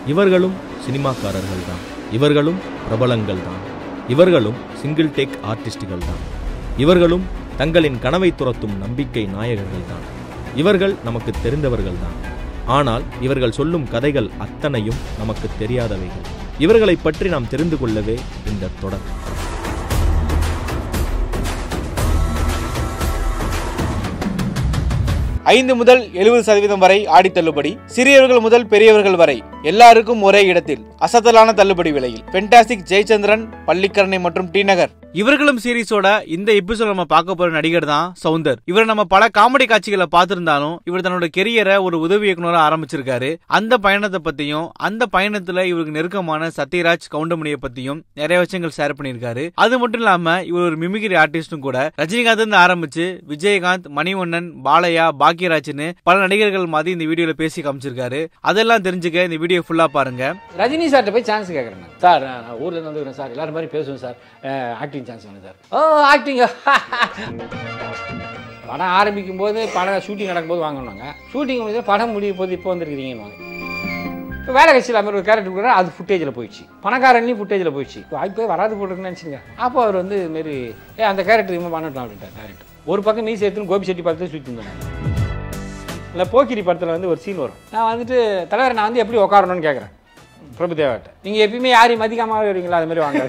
இவர்களும் சினிமாக்காரர்கள் தான் இவர்களும் பிரபலங்கள் தான் இவர்களும் சிங்கிள் டேக் ஆர்டிஸ்டுகள் தான் இவர்களும் தங்களின் கனவை துரத்தும் நம்பிக்கை நாயகர்கள் தான் இவர்கள் நமக்கு தெரிந்தவர்கள் தான் ஆனால் இவர்கள் சொல்லும் கதைகள் அத்தனையும் நமக்கு தெரியாதவைகள் இவர்களைப் பற்றி நாம் தெரிந்து கொள்ளவே இந்த தொடர் ஐந்து முதல் எழுபது சதவீதம் வரை ஆடி தள்ளுபடி சிறியவர்கள் முதல் பெரியவர்கள் வரை எல்லாருக்கும் ஒரே இடத்தில் அசத்தலான தள்ளுபடி விலையில் பென்டாஸ்டிக் ஜெயச்சந்திரன் பள்ளிக்கரணை மற்றும் டி நகர் இவர்களும் சீரிஸோட இந்த எபிசோட் நம்ம பார்க்க போற நடிகர் தான் சவுந்தர் இவர் நம்ம பல காமெடி காட்சிகளை பார்த்திருந்தாலும் இவர் தன்னோட கெரியரை ஒரு உதவி இயக்குனரா ஆரம்பிச்சிருக்காரு அந்த பயணத்தை பத்தியும் அந்த பயணத்துல இவருக்கு நெருக்கமான சத்யராஜ் கவுண்டமணியை பத்தியும் நிறைய விஷயங்கள் ஷேர் பண்ணியிருக்காரு அது மட்டும் இல்லாம இவர் ஒரு மிமிகிரி ஆர்டிஸ்டும் கூட ரஜினிகாந்த் இருந்து ஆரம்பிச்சு விஜயகாந்த் மணிவண்ணன் பாலையா பாக்யராஜ்னு பல நடிகர்கள் மாதிரி இந்த வீடியோல பேசி காமிச்சிருக்காரு அதெல்லாம் தெரிஞ்சுக்க இந்த வீடியோ ஃபுல்லா பாருங்க ரஜினி சார்கிட்ட போய் சான்ஸ் கேட்குறேன் நான். சார் நான் நான் ஊர்ல இருந்து வந்துக்கிறேன் சார் எல்லாரும் மாதிரி பேசுவேன் சார் ஆக்டிங் சான்ஸ் வேணும் சார் ஓ ஆக்டிங் படம் ஆரம்பிக்கும் போது படம் ஷூட்டிங் நடக்கும்போது வாங்கினாங்க ஷூட்டிங் முடிஞ்சு படம் முடியும் போது இப்போ வந்துருக்கிறீங்கன்னு இப்போ வேலை கட்சியில் மாதிரி ஒரு கேரக்டர் கூட அது ஃபுட்டேஜில் போயிடுச்சு பணக்காரன்லையும் ஃபுட்டேஜில் போயிடுச்சு வாய்ப்பே வராது போட்டுருக்குன்னு நினச்சிங்க அப்போ அவர் வந்து இதுமாரி ஏ அந்த கேரக்டர் இவன் பண்ணட்டும் அப்படின்ட்டார் டேரக்டர் ஒரு பக்கம் நீ சேர்த்துன்னு கோபி செட்டி பார்த்து சுற்றி இருந்தாங்க இல்லை போக்கிரி படத்தில் வந்து ஒரு சீன் வரும் நான் வந்துட்டு தலைவர் நான் வந்து எப்படி உட்காரணும்னு கேட்குறேன் பிரபுதேவாட்ட நீங்கள் எப்பயுமே யாரையும் மதிக்காம வருவீங்களா அது மாதிரி வாங்க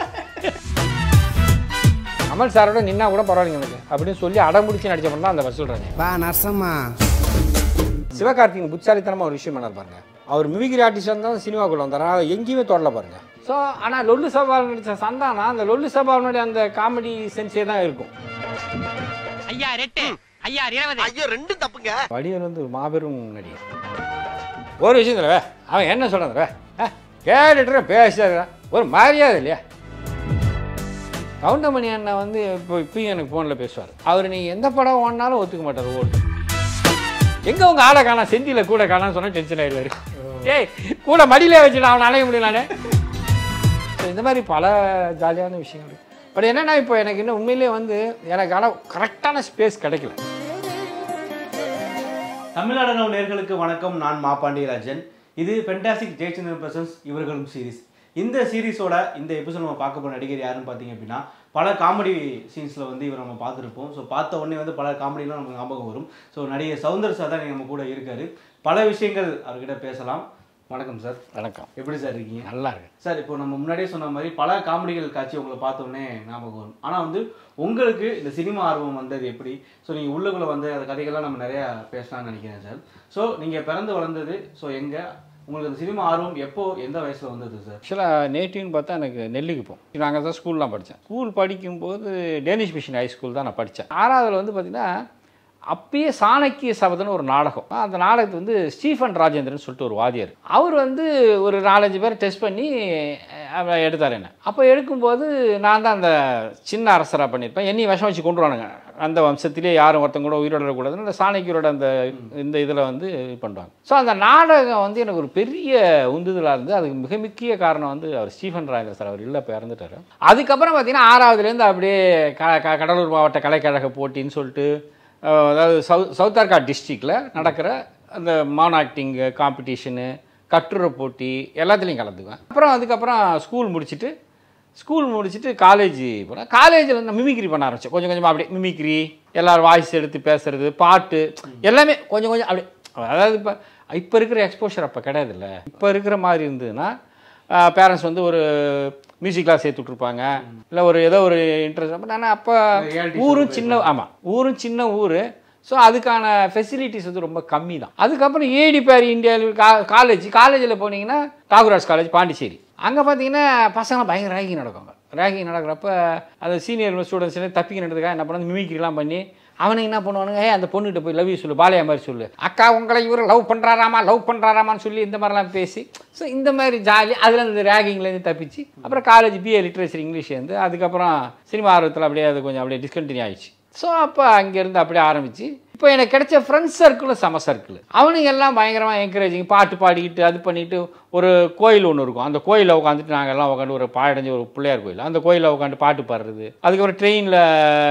கமல் சாரோட நின்னா கூட பரவாயில்லைங்க எனக்கு அப்படின்னு சொல்லி அடம்பிடிச்சு நடிச்ச படம் தான் அந்த வசூல் ராஜா பா நரசம்மா சிவகார்த்திகன் புத்தாலித்தனமாக ஒரு விஷயம் பண்ணார் பாருங்க அவர் மிமிக்ரி ஆர்டிஸ்ட் இருந்தாலும் சினிமாக்குள்ள வந்தார் ஆனால் எங்கேயுமே தொடல பாருங்க ஸோ ஆனால் லொல்லு சபாவில் நடித்த சந்தானா அந்த லொல்லு சபாவினுடைய அந்த காமெடி சென்ஸே தான் இருக்கும் ஐயா ரெட்டு ஐயா இருபது வடிவன் வந்து ஒரு மாபெரும் நடிகர் ஒரு விஷயம் இல்லை அவன் என்ன சொல்கிறான் கேட்டுட்டு பேசுற ஒரு மரியாதை இல்லையா கவுண்டமணி அண்ணன் வந்து இப்போ இப்பயும் எனக்கு ஃபோனில் பேசுவார் அவர் நீங்கள் எந்த படம் ஓடினாலும் ஒத்துக்க மாட்டார் ஓட்டு எங்கே உங்கள் ஆளை காணாம் செந்தியில் கூட காணான்னு சொன்னால் டென்ஷன் ஆயிடுவார் ஏய் கூட மடியிலே வச்சுட்டு அவன் அலைய முடியல நானே இந்த மாதிரி பல ஜாலியான விஷயங்கள் இருக்கு. பட் என்னன்னா இப்போ எனக்கு இன்னும் உண்மையிலேயே வந்து எனக்கு ஆனால் கரெக்டான ஸ்பேஸ் கிடைக்கல தமிழ்நாடு நவ் நேர்களுக்கு வணக்கம் நான் மா பாண்டியராஜன் இது ஃபென்டாஸ்டிக் ஜெயச்சந்திரன் பிரசன்ஸ் இவர்களும் சீரிஸ் இந்த சீரிஸோட இந்த எபிசோட் நம்ம பார்க்க போகிற நடிகர் யாருன்னு பார்த்தீங்க அப்படின்னா பல காமெடி சீன்ஸில் வந்து இவர் நம்ம பார்த்துருப்போம் ஸோ பார்த்த உடனே வந்து பல காமெடிலாம் நமக்கு ஞாபகம் வரும் ஸோ நடிகர் சவுந்தர் சார் தான் நம்ம கூட இருக்காரு பல விஷயங்கள் அவர்கிட்ட பேசலாம் வணக்கம் சார் வணக்கம் எப்படி சார் இருக்கீங்க நல்லா இருக்கு சார் இப்போ நம்ம முன்னாடியே சொன்ன மாதிரி பல காமெடிகள் காட்சி உங்களை பார்த்த உடனே ஞாபகம் வரும் ஆனால் வந்து உங்களுக்கு இந்த சினிமா ஆர்வம் வந்தது எப்படி ஸோ நீங்கள் உள்ளுக்குள்ளே வந்த அந்த கதைகள்லாம் நம்ம நிறையா பேசலாம்னு நினைக்கிறேன் சார் ஸோ நீங்கள் பிறந்து வளர்ந்தது ஸோ எங்கே உங்களுக்கு அந்த சினிமா ஆர்வம் எப்போ எந்த வயசில் வந்தது சார் ஆக்சுவலாக நேட்டிவ்னு பார்த்தா எனக்கு நெல்லுக்கு போகும் நாங்கள் தான் ஸ்கூல்லாம் படித்தேன் ஸ்கூல் படிக்கும்போது டேனிஷ் மிஷன் ஹை ஸ்கூல் தான் நான் படித்தேன் ஆறாவதுல வந்து பார்த்தீங்கன்னா அப்பயே சாணக்கிய சபதம்னு ஒரு நாடகம் அந்த நாடகத்து வந்து ஸ்டீஃபன் ராஜேந்திரன் சொல்லிட்டு ஒரு வாதியார் அவர் வந்து ஒரு நாலஞ்சு பேர் டெஸ்ட் பண்ணி அஹ், எடுத்தார் என்ன அப்போ எடுக்கும்போது நான் தான் அந்த சின்ன அரசராக பண்ணியிருப்பேன் என்னையும் விஷம் வச்சு கொண்டு வரானுங்க அந்த வம்சத்திலே யாரும் ஒருத்தங்க கூட உயிரோட இருக்கக்கூடாதுன்னு அந்த சாணக்கியரோட அந்த இந்த இதில் வந்து இது பண்ணுவாங்க ஸோ அந்த நாடகம் வந்து எனக்கு ஒரு பெரிய உந்துதலாக இருந்து அதுக்கு மிக முக்கிய காரணம் வந்து அவர் ஸ்டீஃபன் ராஜேந்திர சார் அவர் இல்லை இப்போ இறந்துட்டார் அதுக்கப்புறம் பார்த்தீங்கன்னா ஆறாவதுலேருந்து அப்படியே க க- கடலூர் மாவட்ட கலைக்கழக போட்டின்னு சொல்லிட்டு அஹ், அதாவது சவு சவுத் ஆர்கா டிஸ்ட்ரிக்டில் நடக்கிற அந்த மான் ஆக்டிங் காம்படிஷனு கட்டுரை போட்டி எல்லாத்துலேயும் கலந்துக்குவேன் அப்புறம் அதுக்கப்புறம் ஸ்கூல் முடிச்சுட்டு ஸ்கூல் முடிச்சுட்டு காலேஜ் போனேன் காலேஜில் வந்து மிமிக்ரி பண்ண ஆரம்பித்தேன் கொஞ்சம் கொஞ்சமாக அப்படியே மிமிக்ரி எல்லாரும் வாய்ஸ் எடுத்து பேசுறது பாட்டு எல்லாமே கொஞ்சம் கொஞ்சம் அப்படியே அதாவது இப்போ இப்போ இருக்கிற எக்ஸ்போஷர் அப்போ கிடையாதுல்ல இப்போ இருக்கிற மாதிரி இருந்ததுன்னா பேரண்ட்ஸ் வந்து ஒரு மியூசிக் கிளாஸ் சேர்த்து விட்ருப்பாங்க இல்லை ஒரு ஏதோ ஒரு இன்ட்ரெஸ்ட் அப்போ நான் அப்போ reality ஊரும் சின்ன ஆமாம் ஊரும் சின்ன ஊர் ஸோ அதுக்கான ஃபெசிலிட்டிஸ் வந்து ரொம்ப கம்மி தான் அதுக்கப்புறம் ஏடி பேர் இந்தியா காலேஜ் காலேஜில் போனீங்கன்னா டாகுராஜ் காலேஜ் பாண்டிச்சேரி அங்கே பார்த்தீங்கன்னா பசங்க பயங்கர ரேகிங் நடக்குங்க ரேகிங் நடக்கிறப்ப அந்த சீனியர் ஸ்டூடெண்ட்ஸ் தப்பிக்கிறதுக்காக என்ன பண்ணாங்க மிமிக்ரிலாம் பண்ணி அவனுங்க என்ன பண்ணுவானுங்க ஏ அந்த பொண்ணுகிட்ட போய் லவ் யூ சொல்லு பாலையா மாதிரி சொல்லு அக்கா உங்களை இவர் லவ் பண்ணுறாராமா லவ் பண்ணுறாராமான்னு சொல்லி இந்த மாதிரிலாம் பேசி ஸோ இந்த மாதிரி ஜாலி அதில் இந்த ரேகிங்லேருந்து தப்பிச்சு அப்புறம் காலேஜ் பிஏ லிட்ரேச்சர் இங்கிலீஷ் வந்து அதுக்கப்புறம் சினிமா ஆர்வத்தில் அப்படியே அது கொஞ்சம் அப்படியே டிஸ்கண்டினியூ ஆயிடுச்சு ஸோ அப்போ அங்கேருந்து அப்படியே ஆரம்பிச்சு இப்போ எனக்கு கிடைச்ச ஃப்ரெண்ட்ஸ் சர்க்கிளும் செம சர்க்கிள் அவனுங்க எல்லாம் பயங்கரமாக என்கரேஜிங் பாட்டு பாடிக்கிட்டு அது பண்ணிட்டு ஒரு கோயில் ஒன்று இருக்கும் அந்த கோயிலில் உட்காந்துட்டு நாங்கள் எல்லாம் உட்காந்து ஒரு பாடஞ்ச ஒரு பிள்ளையார் கோயில் அந்த கோயிலில் உட்காந்து பாட்டு பாடுறது அதுக்கப்புறம் ட்ரெயினில்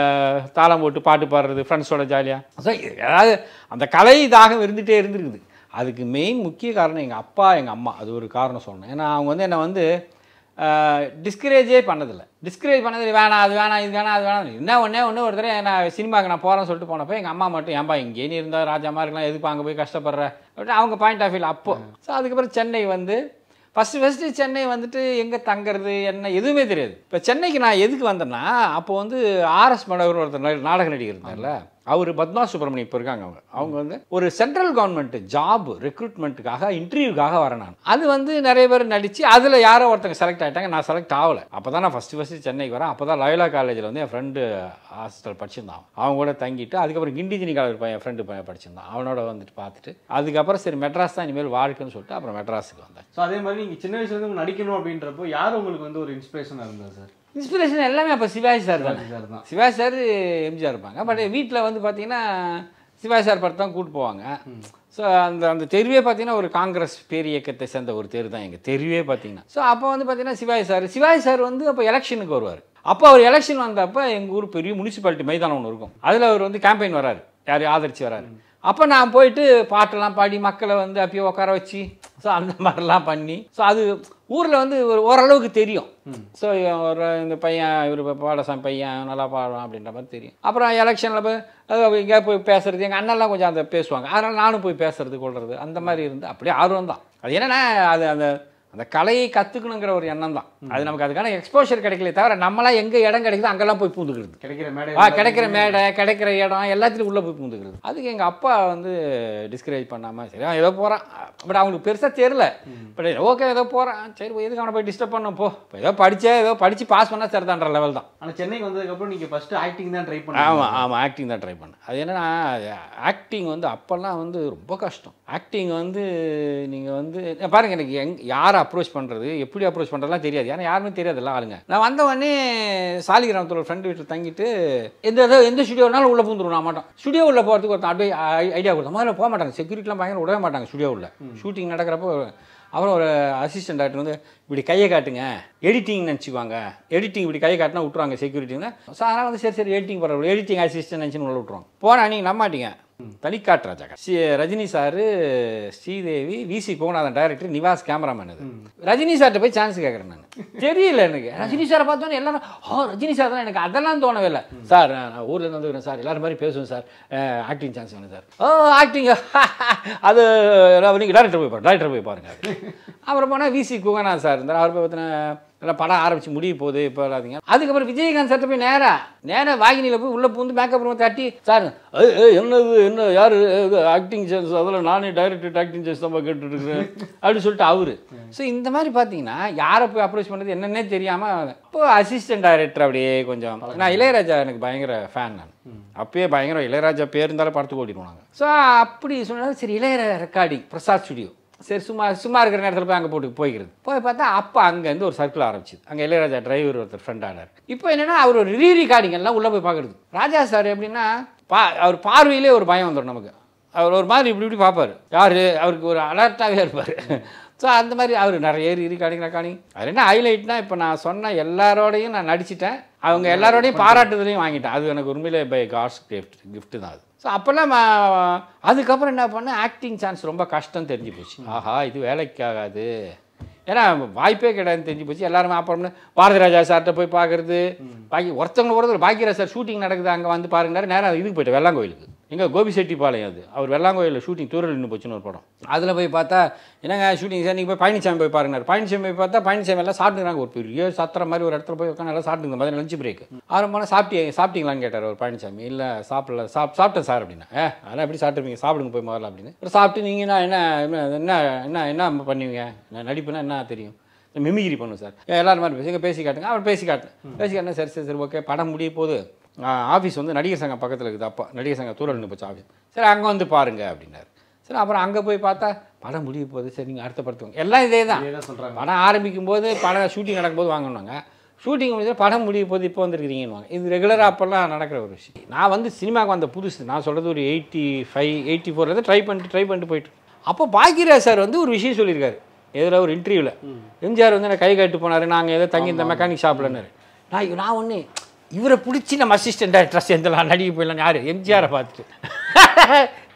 தாளம் போட்டு பாட்டு பாடுறது ஃப்ரெண்ட்ஸோட ஜாலியாக ஸோ அதாவது அந்த கலை தாகம் இருந்துகிட்டே இருந்திருக்குது அதுக்கு மெயின் முக்கிய காரணம் எங்கள் அப்பா எங்கள் அம்மா அது ஒரு காரணம் சொல்லணும் ஏன்னா அவங்க வந்து என்னை வந்து டிஸ்கரேஜே பண்ணதில்லை டிஸ்கரேஜ் பண்ணது வேணாம் அது வேணாம் இது வேணாம் அது வேணாம் என்ன ஒன்றே ஒன்று ஒரு தடவை நான் சினிமாவுக்கு நான் போகிறேன்னு சொல்லிட்டு போனப்போ எங்கள் அம்மா மட்டும் ஏன்பா இங்கே நீ இருந்தால் ராஜா மாதிரி இருக்கலாம் எதுக்கு அங்கே போய் கஷ்டப்படுற அப்படின்னு அவங்க பாயிண்ட் ஆஃப் வியூவில் அப்போ ஸோ அதுக்கப்புறம் சென்னை வந்து ஃபஸ்ட்டு ஃபஸ்ட்டு சென்னை வந்துட்டு எங்கே தங்குறது என்ன எதுவுமே தெரியாது இப்போ சென்னைக்கு நான் எதுக்கு வந்தேன்னா அப்போ வந்து ஆர்எஸ் மனோகர் ஒருத்தர் நடி- நாடக நடிகர் இருந்தார்ல அவர் பத்மா சுப்பிரமணியம் இப்போ இருக்காங்க அவங்க அவங்க வந்து ஒரு சென்ட்ரல் கவர்மெண்ட் ஜாப் ரெக்ரூட்மெண்ட்டுக்காக இன்டர்வியூக்காக வரேன் நான் அது வந்து நிறைய பேர் நடித்து அதில் யாரோ ஒருத்தங்க செலக்ட் ஆகிட்டாங்க நான் செலக்ட் ஆகலை அப்போ தான் நான் ஃபஸ்ட்டு ஃபஸ்ட்டு சென்னைக்கு வரேன் அப்போ தான் லயோலா காலேஜில் வந்து என் ஃப்ரெண்டு ஹாஸ்டல் படிச்சிருந்தான் அவங்க கூட தங்கிட்டு அதுக்கப்புறம் கிண்டிஜினி காலேஜ் பையன் ஃப்ரெண்டு பையன் படிச்சிருந்தான் அவனோட வந்துட்டு பார்த்துட்டு அதுக்கப்புறம் சரி மெட்ராஸ் தான் இனிமேல் வாழ்க்கைன்னு சொல்லிட்டு அப்புறம் மெட்ராஸுக்கு வந்தேன் ஸோ அதே மாதிரி நீங்கள் சின்ன வயசுலேருந்து நடிக்கணும் அப்படின்றப்போ யார் உங்களுக்கு வந்து ஒரு இன்ஸ்பிரேஷனாக இருந்தா சார் இன்ஸ்பிரேஷன் எல்லாமே அப்போ சிவாஜி சார் தான் சார் தான் சிவாஜி சார் எம்ஜிஆர் இருப்பாங்க பட் வீட்டில் வந்து பார்த்தீங்கன்னா சிவாஜி சார் படத்தை தான் கூட்டு போவாங்க ஸோ அந்த அந்த தெருவே பார்த்தீங்கன்னா ஒரு காங்கிரஸ் பேர் இயக்கத்தை சேர்ந்த ஒரு தெரு தான் எங்கள் தெருவே பார்த்தீங்கன்னா ஸோ அப்போ வந்து பார்த்தீங்கன்னா சிவாஜி சார் சிவாஜி சார் வந்து அப்போ எலெக்ஷனுக்கு வருவார் அப்போ அவர் எலெக்ஷன் வந்தப்போ எங்கள் ஊர் பெரிய முனிசிபாலிட்டி மைதானம் ஒன்று இருக்கும் அதில் அவர் வந்து கேம்பெயின் வராரு யார் ஆதரிச்சு வராரு அப்போ நான் போயிட்டு பாட்டெல்லாம் பாடி மக்களை வந்து அப்பயே உட்கார வச்சு ஸோ அந்த மாதிரிலாம் பண்ணி ஸோ அது ஊரில் வந்து ஒரு ஓரளவுக்கு தெரியும் ஸோ ஒரு இந்த பையன் இவர் பாடசாமி பையன் நல்லா பாடுவான் அப்படின்ற மாதிரி தெரியும் அப்புறம் எலெக்ஷனில் போய் அது எங்கேயா போய் பேசுறது எங்கள் அண்ணன்லாம் கொஞ்சம் அந்த பேசுவாங்க அதனால் நானும் போய் பேசுறது கொள்வது அந்த மாதிரி இருந்து அப்படியே ஆர்வம் தான் அது என்னன்னா அது அந்த அந்த கலையை கற்றுக்கணுங்கிற ஒரு எண்ணம் தான் அது நமக்கு அதுக்கான எக்ஸ்போஷர் கிடைக்கல தவிர நம்மளாம் எங்கே இடம் கிடைக்குதோ அங்கெல்லாம் போய் பூந்துக்கிறது கிடைக்கிற மேடை ஆ கிடைக்கிற மேடை கிடைக்கிற இடம் எல்லாத்துலையும் உள்ளே போய் பூந்துக்கிறது அதுக்கு எங்கள் அப்பா வந்து டிஸ்கரேஜ் பண்ணாமல் சரி அவன் ஏதோ போகிறான் பட் அவனுக்கு பெருசாக தெரில பட் ஓகே ஏதோ போகிறான் சரி எதுக்கு அவனை போய் டிஸ்டர்ப் பண்ண போ இப்போ ஏதோ படித்தே ஏதோ படித்து பாஸ் பண்ணால் சரிதான்ற லெவல் தான் ஆனால் சென்னைக்கு வந்ததுக்கப்புறம் நீங்கள் ஃபஸ்ட்டு ஆக்டிங் தான் ட்ரை பண்ணி ஆமாம் ஆமாம் ஆக்டிங் தான் ட்ரை பண்ணேன் அது என்னன்னா ஆக்டிங் வந்து அப்போல்லாம் வந்து ரொம்ப கஷ்டம் ஆக்டிங் வந்து நீங்கள் வந்து பாருங்க எனக்கு எங் யாரை அப்ரோச் பண்ணுறது எப்படி அப்ரோச் பண்ணுறதுலாம் தெரியாது ஏன்னா யாருமே தெரியாதுல்ல ஆளுங்க நான் வந்த உடனே சாலிகிராமத்தில் ஒரு ஃப்ரெண்டு வீட்டில் தங்கிட்டு எந்த ஏதோ எந்த ஸ்டுடியோனாலும் உள்ளே பூந்துருவோம் நான் மாட்டோம் ஸ்டுடியோ உள்ள போகிறதுக்கு ஒருத்தன் அட்வை ஐடியா கொடுத்தோம் முதல்ல போக மாட்டாங்க செக்யூரிட்டிலாம் பயங்கர விடவே மாட்டாங்க ஸ்டுடியோ உள்ள ஷூட்டிங் நடக்கிறப்போ அப்புறம் ஒரு அசிஸ்டன்ட் டாக்டர் வந்து இப்படி கையை காட்டுங்க எடிட்டிங் நினச்சிக்குவாங்க எடிட்டிங் இப்படி கையை காட்டினா விட்ருவாங்க செக்யூரிட்டின்னு ஸோ அதனால் வந்து சரி சரி எடிட்டிங் பண்ணுற எடிட்டிங் அசிஸ்டன்ட் நினச்சின்னு உள்ள விட்ருவாங்க போனால் நீங்கள் நம்ப மாட்டீங்க தனிக்காட்டு ராஜா சி ரஜினி சாரு Sridevi V C Gokunathan director Nivas cameraman இது ரஜினி சார்கிட்ட போய் சான்ஸ் கேட்குறேன் நான் தெரியல எனக்கு ரஜினி சாரை பார்த்தோன்னே எல்லாரும் ஓ ரஜினி சார் தான் எனக்கு அதெல்லாம் தோணவே இல்லை சார் நான் ஊர்லேருந்து வந்துக்கிறேன் சார் எல்லாரும் மாதிரி பேசுவேன் சார் ஆக்டிங் சான்ஸ் வேணும் சார் ஓ ஆக்டிங் அது நீங்கள் டேரக்டர் போய் பாருங்க டேரக்டர் போய் பாருங்க அப்புறம் போனால் விசி குகநாத் சார் இருந்தார் அவர் போய் பார்த்தினா எல்லாம் படம் ஆரம்பிச்சு முடிய போகுது இப்போ இல்லாதீங்க அதுக்கப்புறம் விஜயகாந்த் சார்ட்ட போய் நேரா நேரா வாகினியில் போய் உள்ளே பூந்து மேக்கப் ரூம் தட்டி சார் ஏய், ஏய், என்னது என்ன யார் ஆக்டிங் சான்ஸ் அதில் நானே டைரக்டர் ஆக்டிங் சான்ஸ் தான் கேட்டுட்டு இருக்கிறேன் அப்படின்னு சொல்லிட்டு அவரு ஸோ இந்த மாதிரி பார்த்தீங்கன்னா யாரை போய் அப்ரோச் பண்ணுறது என்னன்னே தெரியாமல் இப்போ அசிஸ்டன்ட் டைரக்டர் அப்படியே கொஞ்சம் நான் இளையராஜா எனக்கு பயங்கர ஃபேன் நான் அப்பயே பயங்கர இளையராஜா பேர் இருந்தாலும் படத்துக்கு ஓடிடுவோம் நாங்கள் ஸோ அப்படி சொன்னாலும் சரி இளையராஜா ரெக்கார்டிங் பிரசாத் ஸ்டுடியோ சரி சும்மா சும்மா இருக்கிற நேரத்தில் போய் அங்கே போட்டு போய்க்கிறது போய் பார்த்தா அப்போ அங்கேருந்து ஒரு சர்க்கிள் ஆரம்பிச்சுது அங்கே இளையராஜா டிரைவர் ஒருத்தர் ஃப்ரெண்ட் ஆனார் இப்போ என்னன்னா அவர் ஒரு ரீ ரெக்கார்டிங் எல்லாம் உள்ளே போய் பார்க்குறது ராஜா சார் எப்படின்னா பா அவர் பார்வையிலே ஒரு பயம் வந்துடும் நமக்கு அவர் ஒரு மாதிரி இப்படி இப்படி பார்ப்பார் யார் அவருக்கு ஒரு அலர்ட்டாகவே இருப்பார் ஸோ அந்த மாதிரி அவர் நிறைய ரெக்கார்டிங் ரெக்கார்டிங் அது என்ன ஹைலைட்னா இப்போ நான் சொன்ன எல்லாரோடையும் நான் நடிச்சிட்டேன் அவங்க எல்லாரோடையும் பாராட்டுதலையும் வாங்கிட்டேன் அது எனக்கு உண்மையிலே பை காட்ஸ் கிஃப்ட் கிஃப்ட் தான் அது ஸோ அப்போல்லாம் ம- அதுக்கப்புறம் என்ன பண்ணேன் ஆக்டிங் சான்ஸ் ரொம்ப கஷ்டம் தெரிஞ்சு போச்சு ஆஹா இது வேலைக்கு ஆகாது ஏன்னா வாய்ப்பே கிடையாதுன்னு தெரிஞ்சு போச்சு எல்லாருமே அப்புறம் பாரதி ராஜா சார்கிட்ட போய் பார்க்குறது பாக்கி ஒருத்தவங்க ஒருத்தர் பாக்கியராஜ் சார் ஷூட்டிங் நடக்குது அங்கே வந்து பாருங்கன்னாரு நேரம் இதுக்கு போயிட்டு வெள்ளாங்கோயிலுக்கு எங்கே கோபிசெட்டிப்பாளையம் அது அவர் வெள்ளாங்கோயிலில் ஷூட்டிங் தூரல் நின்று போச்சுன்னு ஒரு படம் அதில் போய் பார்த்தா என்னங்க ஷூட்டிங் சார் நீங்கள் போய் பழனிசாமி போய் பாருங்கனாரு பழனிசாமி போய் பார்த்தா பழனிசாமி எல்லாம் சாப்பிட்டுக்கிறாங்க ஒரு பெரிய சத்திர மாதிரி ஒரு இடத்துல போய் உட்காந்து எல்லாம் சாப்பிட்டுங்க மாதிரி லஞ்ச் பிரேக் ஆரம்பம் போனால் சாப்பிட்டீ சாப்பிட்டீங்களான்னு கேட்டார் ஒரு பழனிசாமி இல்லை சாப்பிடல சாப் சாப்பிட்டேன் சார் அப்படின்னா ஏ அதெல்லாம் எப்படி சாப்பிட்டுருப்பீங்க சாப்பிடுங்க போய் முதல்ல அப்படின்னு அப்புறம் சாப்பிட்டு நீங்கள் என்ன என்ன என்ன என்ன என்ன பண்ணுவீங்க நான் நடிப்புனா என்ன தெரியும் மிமிகிரி பண்ணும் சார் ஏன் எல்லாரும் மாதிரி பேசுங்க பேசி காட்டுங்க அவர் பேசி காட்டுங்க பேசி காட்டினா சரி சரி சரி ஓகே படம் முடிய போகுது ஆஃபீஸ் வந்து நடிகர் சங்கம் பக்கத்தில் இருக்குது அப்பா நடிகர் சங்கம் தூரல் நின்று போச்சு ஆஃபீஸ் சரி அங்கே வந்து பாருங்க அப்படின்னாரு சரி அப்புறம் அங்கே போய் பார்த்தா படம் முடிய போகுது சரி நீங்கள் அடுத்த படத்துக்கு எல்லாம் இதே தான் இதே தான் சொல்கிறாங்க படம் ஆரம்பிக்கும் போது படம் ஷூட்டிங் நடக்கும்போது வாங்கினாங்க ஷூட்டிங் முடிஞ்சு படம் முடிய போது இப்போ வந்திருக்கிறீங்கன்னு இது ரெகுலராக அப்போல்லாம் நடக்கிற ஒரு விஷயம் நான் வந்து சினிமாவுக்கு வந்த புதுசு நான் சொல்கிறது ஒரு எயிட்டி ஃபைவ் எயிட்டி ஃபோர்லேருந்து ட்ரை பண்ணிட்டு ட்ரை பண்ணிட்டு போயிட்டு அப்போ பாக்கியராஜ் சார் வந்து ஒரு விஷயம் சொல்லியிருக்காரு எதில் ஒரு இன்டர்வியூவில் எம்ஜிஆர் வந்து எனக்கு கை காட்டு போனார் நாங்கள் ஏதோ தங்கி இந்த மெக்கானிக் ஷாப்லன்னாரு நான் நான் ஒன்று இவரை பிடிச்சி நம்ம அசிஸ்டன்ட் டேரக்டராக சேர்ந்துலாம் நடிக்க போயிடலாம் யார் எம்ஜிஆரை பார்த்துட்டு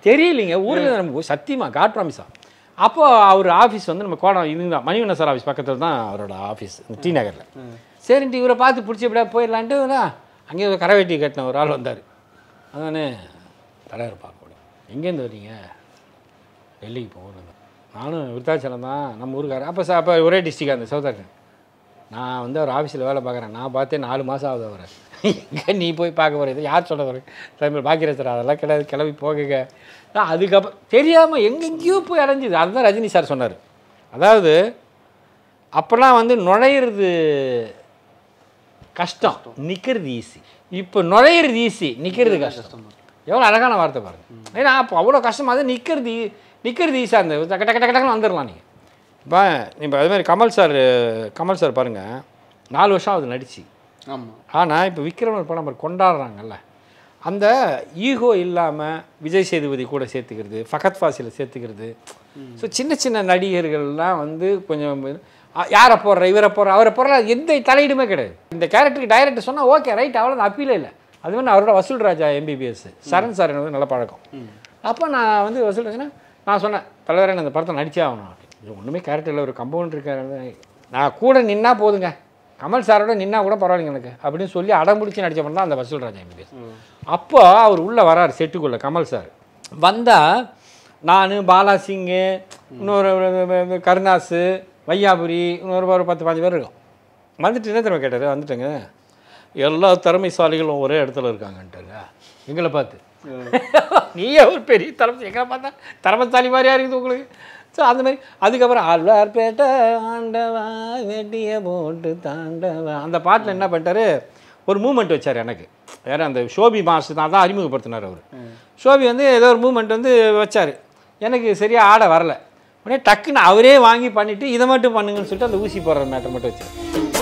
தெரியலைங்க ஊரில் நமக்கு சத்தியமா காட் ப்ராமிஸா அப்போ அவர் ஆஃபீஸ் வந்து நம்ம கோடம் இதுங்க தான் மணிவண்ண சார் ஆஃபீஸ் பக்கத்தில் தான் அவரோட ஆஃபீஸ் டி நகரில் சரின்ட்டு இவரை பார்த்து பிடிச்சி எப்படியா போயிடலான்ட்டு இவரா, அங்கேயே ஒரு கரைவேட்டி கட்டின ஒரு ஆள் வந்தார் அதானே தலைவர் பார்க்க எங்கேருந்து வரீங்க டெல்லிக்கு போகணும் நானும் விருத்தாச்சலம் தான் நம்ம ஊருக்காரர் அப்போ சார் அப்போ ஒரே டிஸ்ட்ரிக்ட் அந்த சவுத்தாக்கன் நான் வந்து அவர் ஆஃபீஸில் வேலை பார்க்குறேன் நான் பார்த்தே நாலு மாதம் ஆகுது அவரை எங்கே நீ போய் பார்க்க போகிற இது யார் சொல்ல போகிற தலைமையில் பாக்கியராஜ் சார் அதெல்லாம் கிடையாது கிளம்பி போகுங்க நான் அதுக்கப்புறம் தெரியாமல் எங்கெங்கேயோ போய் அடைஞ்சிது அதுதான் ரஜினி சார் சொன்னார் அதாவது அப்போல்லாம் வந்து நுழையிறது கஷ்டம் நிற்கிறது ஈஸி இப்போ நுழையிறது ஈஸி நிற்கிறது கஷ்டம் எவ்வளோ அழகான வார்த்தை பாருங்க ஏன்னா அப்போ அவ்வளோ கஷ்டமாக அது நிற்கிறது நிற்கிறது ஈஸியாக இருந்தது டக்கு டக்கு டக்கு டக்குன்னு வந்துடலாம் நீங்கள் இப்போ இப்போ அது மாதிரி கமல் சார் கமல் சார் பாருங்கள் நாலு வருஷம் ஆகுது நடிச்சு ஆமா ஆனால் இப்போ விக்ரம் ஒரு படம் பாரு, கொண்டாடுறாங்கல்ல அந்த ஈகோ இல்லாமல் விஜய் சேதுபதி கூட சேர்த்துக்கிறது ஃபகத் ஃபாசில சேர்த்துக்கிறது ஸோ சின்ன சின்ன நடிகர்கள்லாம் வந்து கொஞ்சம் அ, யாரை போடுற இவரை போடுற அவரை போடுற எந்த தலையீடுமே கிடையாது இந்த கேரக்டருக்கு டைரக்டர் சொன்னால் ஓகே ரைட் அவ்வளோ அப்பீலே இல்லை அது வந்து அவரோட வசூல் ராஜா எம்பிபிஎஸ் சரண் சார் எனக்கு நல்ல பழக்கம் அப்போ நான் வந்து வசூல் ராஜனா நான் சொன்னேன் தலைவரே நான் இந்த படத்தை நடிச்சே ஆகணும் இது ஒன்றுமே கேரக்டர் இல்லை ஒரு கம்பவுண்ட் இருக்காரு நான் கூட நின்னா போதுங்க கமல் சாரோட நின்னா கூட பரவாயில்லைங்க எனக்கு அப்படின்னு சொல்லி அடம் பிடிச்சி நடிச்ச படம் தான் அந்த வசூல் ராஜா எம்பிபிஎஸ் அப்போ அவர் உள்ளே வராரு செட்டுக்குள்ளே கமல் சார் வந்தால் நான் பாலா சிங்கு இன்னொரு ஒரு- ஒரு- ஒரு கருணாசு வையாபுரி இன்னொரு ஒரு பத்து பாஞ்சு பேர் இருக்கோம் வந்துட்டு என்ன தெரியுமா கேட்டார் வந்துட்டேங்க எல்லா திறமைசாலிகளும் ஒரே இடத்துல இருக்காங்கன்ட்டாங்க எங்களை பார்த்து நீயே ஒரு பெரிய திறமை எங்களை பார்த்தா திறமைசாலி மாதிரியா இருக்குது உங்களுக்கு ஸோ அந்த மாதிரி அதுக்கப்புறம் ஆழ்வார்பேட்டை ஆண்டவா வெட்டியை போட்டு தாண்டவா அந்த பாட்டில் என்ன பண்ணிட்டாரு ஒரு மூமெண்ட் வச்சார் எனக்கு வேற அந்த ஷோபி மாஸ்டர் தான் தான் அறிமுகப்படுத்தினார் அவர் ஷோபி வந்து ஏதோ ஒரு மூமெண்ட் வந்து வச்சார் எனக்கு சரியாக ஆட வரல உடனே டக்குன்னு அவரே வாங்கி பண்ணிவிட்டு இதை மட்டும் பண்ணுங்கன்னு சொல்லிட்டு அந்த ஊசி போடுற மேட்டர் மட்டும் வச்சார்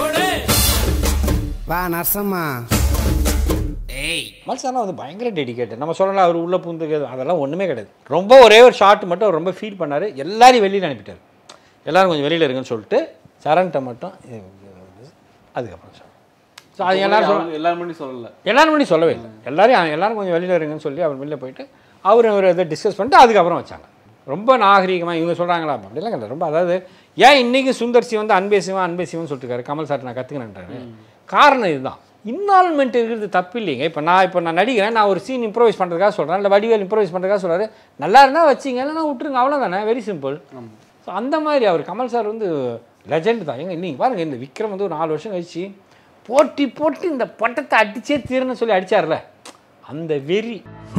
வா நரசம்மா மல்சாலாம் வந்து பயங்கர டெடிகேட்டட் நம்ம சொல்லலாம் அவர் உள்ள பூந்துக்கிறது அதெல்லாம் ஒன்றுமே கிடையாது ரொம்ப ஒரே ஒரு ஷாட் மட்டும் அவர் ரொம்ப ஃபீல் பண்ணார் எல்லாரையும் வெளியில் அனுப்பிட்டார் எல்லாரும் கொஞ்சம் வெளியில் இருங்கன்னு சொல்லிட்டு சரண்கிட்ட மட்டும் இது- அதுக்கப்புறம் சார் ஸோ அது எல்லாரும் சொல்ல எல்லாரும் முன்னாடி சொல்லல எல்லாரும் முன்னாடி சொல்லவே இல்லை எல்லாரையும் எல்லாரும் கொஞ்சம் வெளியில் இருங்கன்னு சொல்லி அவர் வெளில போயிட்டு அவர் ஒரு இதை டிஸ்கஸ் பண்ணிட்டு அதுக்கப்புறம் வச்சாங்க ரொம்ப நாகரீகமாக இவங்க சொல்கிறாங்களா அப்படிலாம் கிடையாது ரொம்ப அதாவது ஏன் இன்னைக்கு சுந்தர் சி வந்து அன்பே சிவன் அன்பே சிவன் சொல்லிட்டுருக்காரு கமல் சார் நான் கற்றுக்கினேன்றாரு காரணம் இதுதான் இன்வால்மெண்ட் இருக்கிறது தப்பு இல்லைங்க இப்போ நான் இப்போ நான் நடிக்கிறேன் நான் ஒரு சீன் இம்ப்ரோவைஸ் பண்ணுறதுக்காக சொல்கிறேன் இல்லை வடிவேல் இம்ப்ரோவைஸ் பண்ணுறதுக்காக சொல்கிறாரு நல்லா இருந்தால் வச்சிங்க இல்லைன்னா விட்டுருங்க அவ்வளோதானே வெரி சிம்பிள் ஸோ அந்த மாதிரி அவர் கமல் சார் வந்து லெஜெண்ட் தான் எங்க நீங்கள் பாருங்கள் இந்த விக்ரம் வந்து ஒரு நாலு வருஷம் கழிச்சு போட்டி போட்டு இந்த பட்டத்தை அடிச்சே தீரணும்னு சொல்லி அடிச்சார்ல அந்த வெறி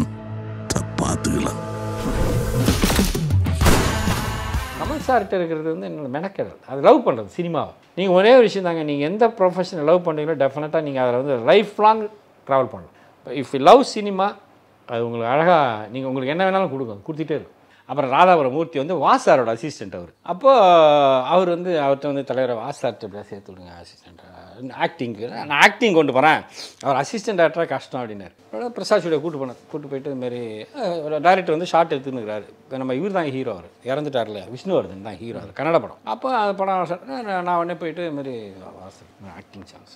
கமல் சார்கிட்ட இருக்கிறது வந்து என்னோட மெனக்கெடல் அது லவ் பண்ணுறது சினிமாவை நீங்கள் ஒரே ஒரு விஷயம் தாங்க நீங்கள் எந்த ப்ரொஃபஷனை லவ் பண்ணுறீங்களோ டெஃபினட்டாக நீங்கள் அதில் வந்து லைஃப் லாங் ட்ராவல் பண்ணலாம் இப்போ இஃப் யூ லவ் சினிமா அது உங்களுக்கு அழகாக நீங்கள் உங்களுக்கு என்ன வேணாலும் கொடுக்கும் கொடுத்துட்டே இருக்கும் அப்புறம் ராதாபுரம் மூர்த்தி வந்து வாசாரோட அசிஸ்டன்ட் அவர் அப்போ அவர் வந்து அவர்கிட்ட வந்து தலைவரை வாசார்ட்ட எப்படியா சேர்த்து விடுங்க அசிஸ்டண்ட்டாக ஆக்டிங்க்கு நான் ஆக்டிங் கொண்டு போகிறேன் அவர் அசிஸ்டன்ட் ஆக்டராக கஷ்டம் அப்படின்னாரு அப்புறம் பிரசாத் ஸ்டுடியோ கூட்டு போனார் கூட்டு போயிட்டு இது மாதிரி டேரக்டர் வந்து ஷார்ட் எடுத்துன்னுக்கிறாரு இப்போ நம்ம இவர் தான் ஹீரோ அவர் இறந்துட்டார்ல விஷ்ணுவர்தன் தான் ஹீரோ அது கன்னட படம் அப்போ அந்த படம் நான் நான் உடனே போயிட்டு இது மாதிரி வாசல் ஆக்டிங் சான்ஸ்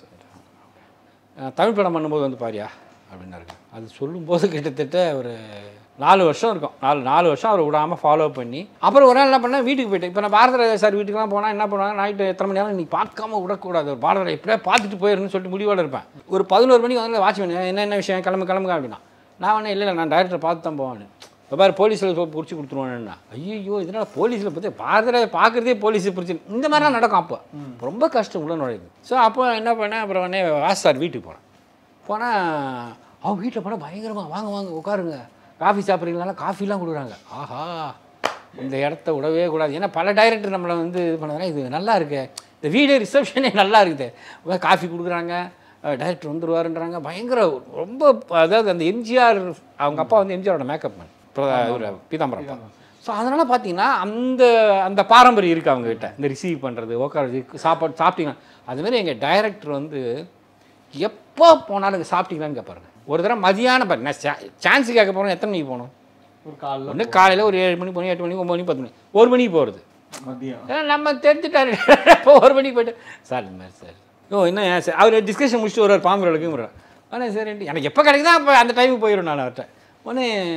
தமிழ் படம் பண்ணும்போது வந்து பாரியா அப்படின்னாருங்க அது சொல்லும்போது கிட்டத்தட்ட ஒரு நாலு வருஷம் இருக்கும் நாலு நாலு வருஷம் அவர் விடாமல் ஃபாலோ பண்ணி அப்புறம் ஒரு நாள் என்ன பண்ணேன் வீட்டுக்கு போயிட்டேன் இப்போ நான் பாரதராஜா சார் வீட்டுக்குலாம் போனால் என்ன பண்ணுவாங்க நைட்டு எத்தனை மணி நேரம் நீ பார்க்காம விடக்கூடாது ஒரு பாரதராஜா இப்படியே பார்த்துட்டு போயிருன்னு சொல்லிட்டு முடிவோடு இருப்பேன் ஒரு பதினோரு மணிக்கு வந்து வாட்ச்மேன் என்ன என்ன விஷயம் கிளம்பு கிளம்புங்க அப்படின்னா நான் வேணா இல்லை இல்லை நான் டேரக்டர் பார்த்து தான் போவேன் இப்போ பாரு போலீஸில் போய் பிடிச்சி கொடுத்துருவானுன்னா ஐயோ இதனால் போலீஸில் பற்றி பாரதராஜா பார்க்குறதே போலீஸ் பிடிச்சி இந்த மாதிரிலாம் நடக்கும் அப்போ ரொம்ப கஷ்டம் உள்ள நுழையுது ஸோ அப்போ என்ன பண்ணேன் அப்புறம் உடனே வாஸ் சார் வீட்டுக்கு போனேன் போனால் அவங்க வீட்டில் போனால் பயங்கரமாக வாங்க வாங்க உட்காருங்க காஃபி சாப்பிட்றீங்களா காஃபிலாம் கொடுக்குறாங்க ஆஹா இந்த இடத்த விடவே கூடாது ஏன்னா பல டைரக்டர் நம்மளை வந்து இது பண்ணதுனா இது நல்லா இருக்கு இந்த வீடு ரிசப்ஷனே நல்லா இருக்குது உட்காந்து காஃபி கொடுக்குறாங்க டைரக்டர் வந்துருவாருன்றாங்க பயங்கர ரொம்ப அதாவது அந்த எம்ஜிஆர் அவங்க அப்பா வந்து எம்ஜிஆரோட மேக்கப் மேன் இவர் பீதாம்பரம் அப்பா ஸோ அதனால் பார்த்தீங்கன்னா அந்த அந்த பாரம்பரியம் இருக்குது அவங்க கிட்ட இந்த ரிசீவ் பண்ணுறது உட்கார சாப்பாடு சாப்பிட்டீங்க அதுமாரி எங்கள் டைரக்டர் வந்து எப்போ போனாலும் இங்கே சாப்பிட்டீங்களான்னு கேட்பாருங்க ஒரு தடவை மதியானம் பாரு நான் சான்ஸ் கேட்க போகிறோம் எத்தனை மணிக்கு போகணும் ஒரு காலைல ஒன்று காலையில் ஒரு ஏழு மணி போகணும் எட்டு மணி ஒம்பது மணி பத்து மணி ஒரு மணிக்கு போகிறது மதியம் ஏன்னா நம்ம தெரிஞ்சுட்டாரு இப்போ ஒரு மணிக்கு போயிட்டு சார் இந்த மாதிரி சார் ஓ இன்னும் ஏன் சார் அவர் டிஸ்கஷன் முடிச்சுட்டு வருவார் பாம்பு வழக்கும் ஆனால் சரின்ட்டு எனக்கு எப்போ கிடைக்குதோ அப்போ அந்த டைமுக்கு போயிடும் நான் அவர்கிட்ட உடனே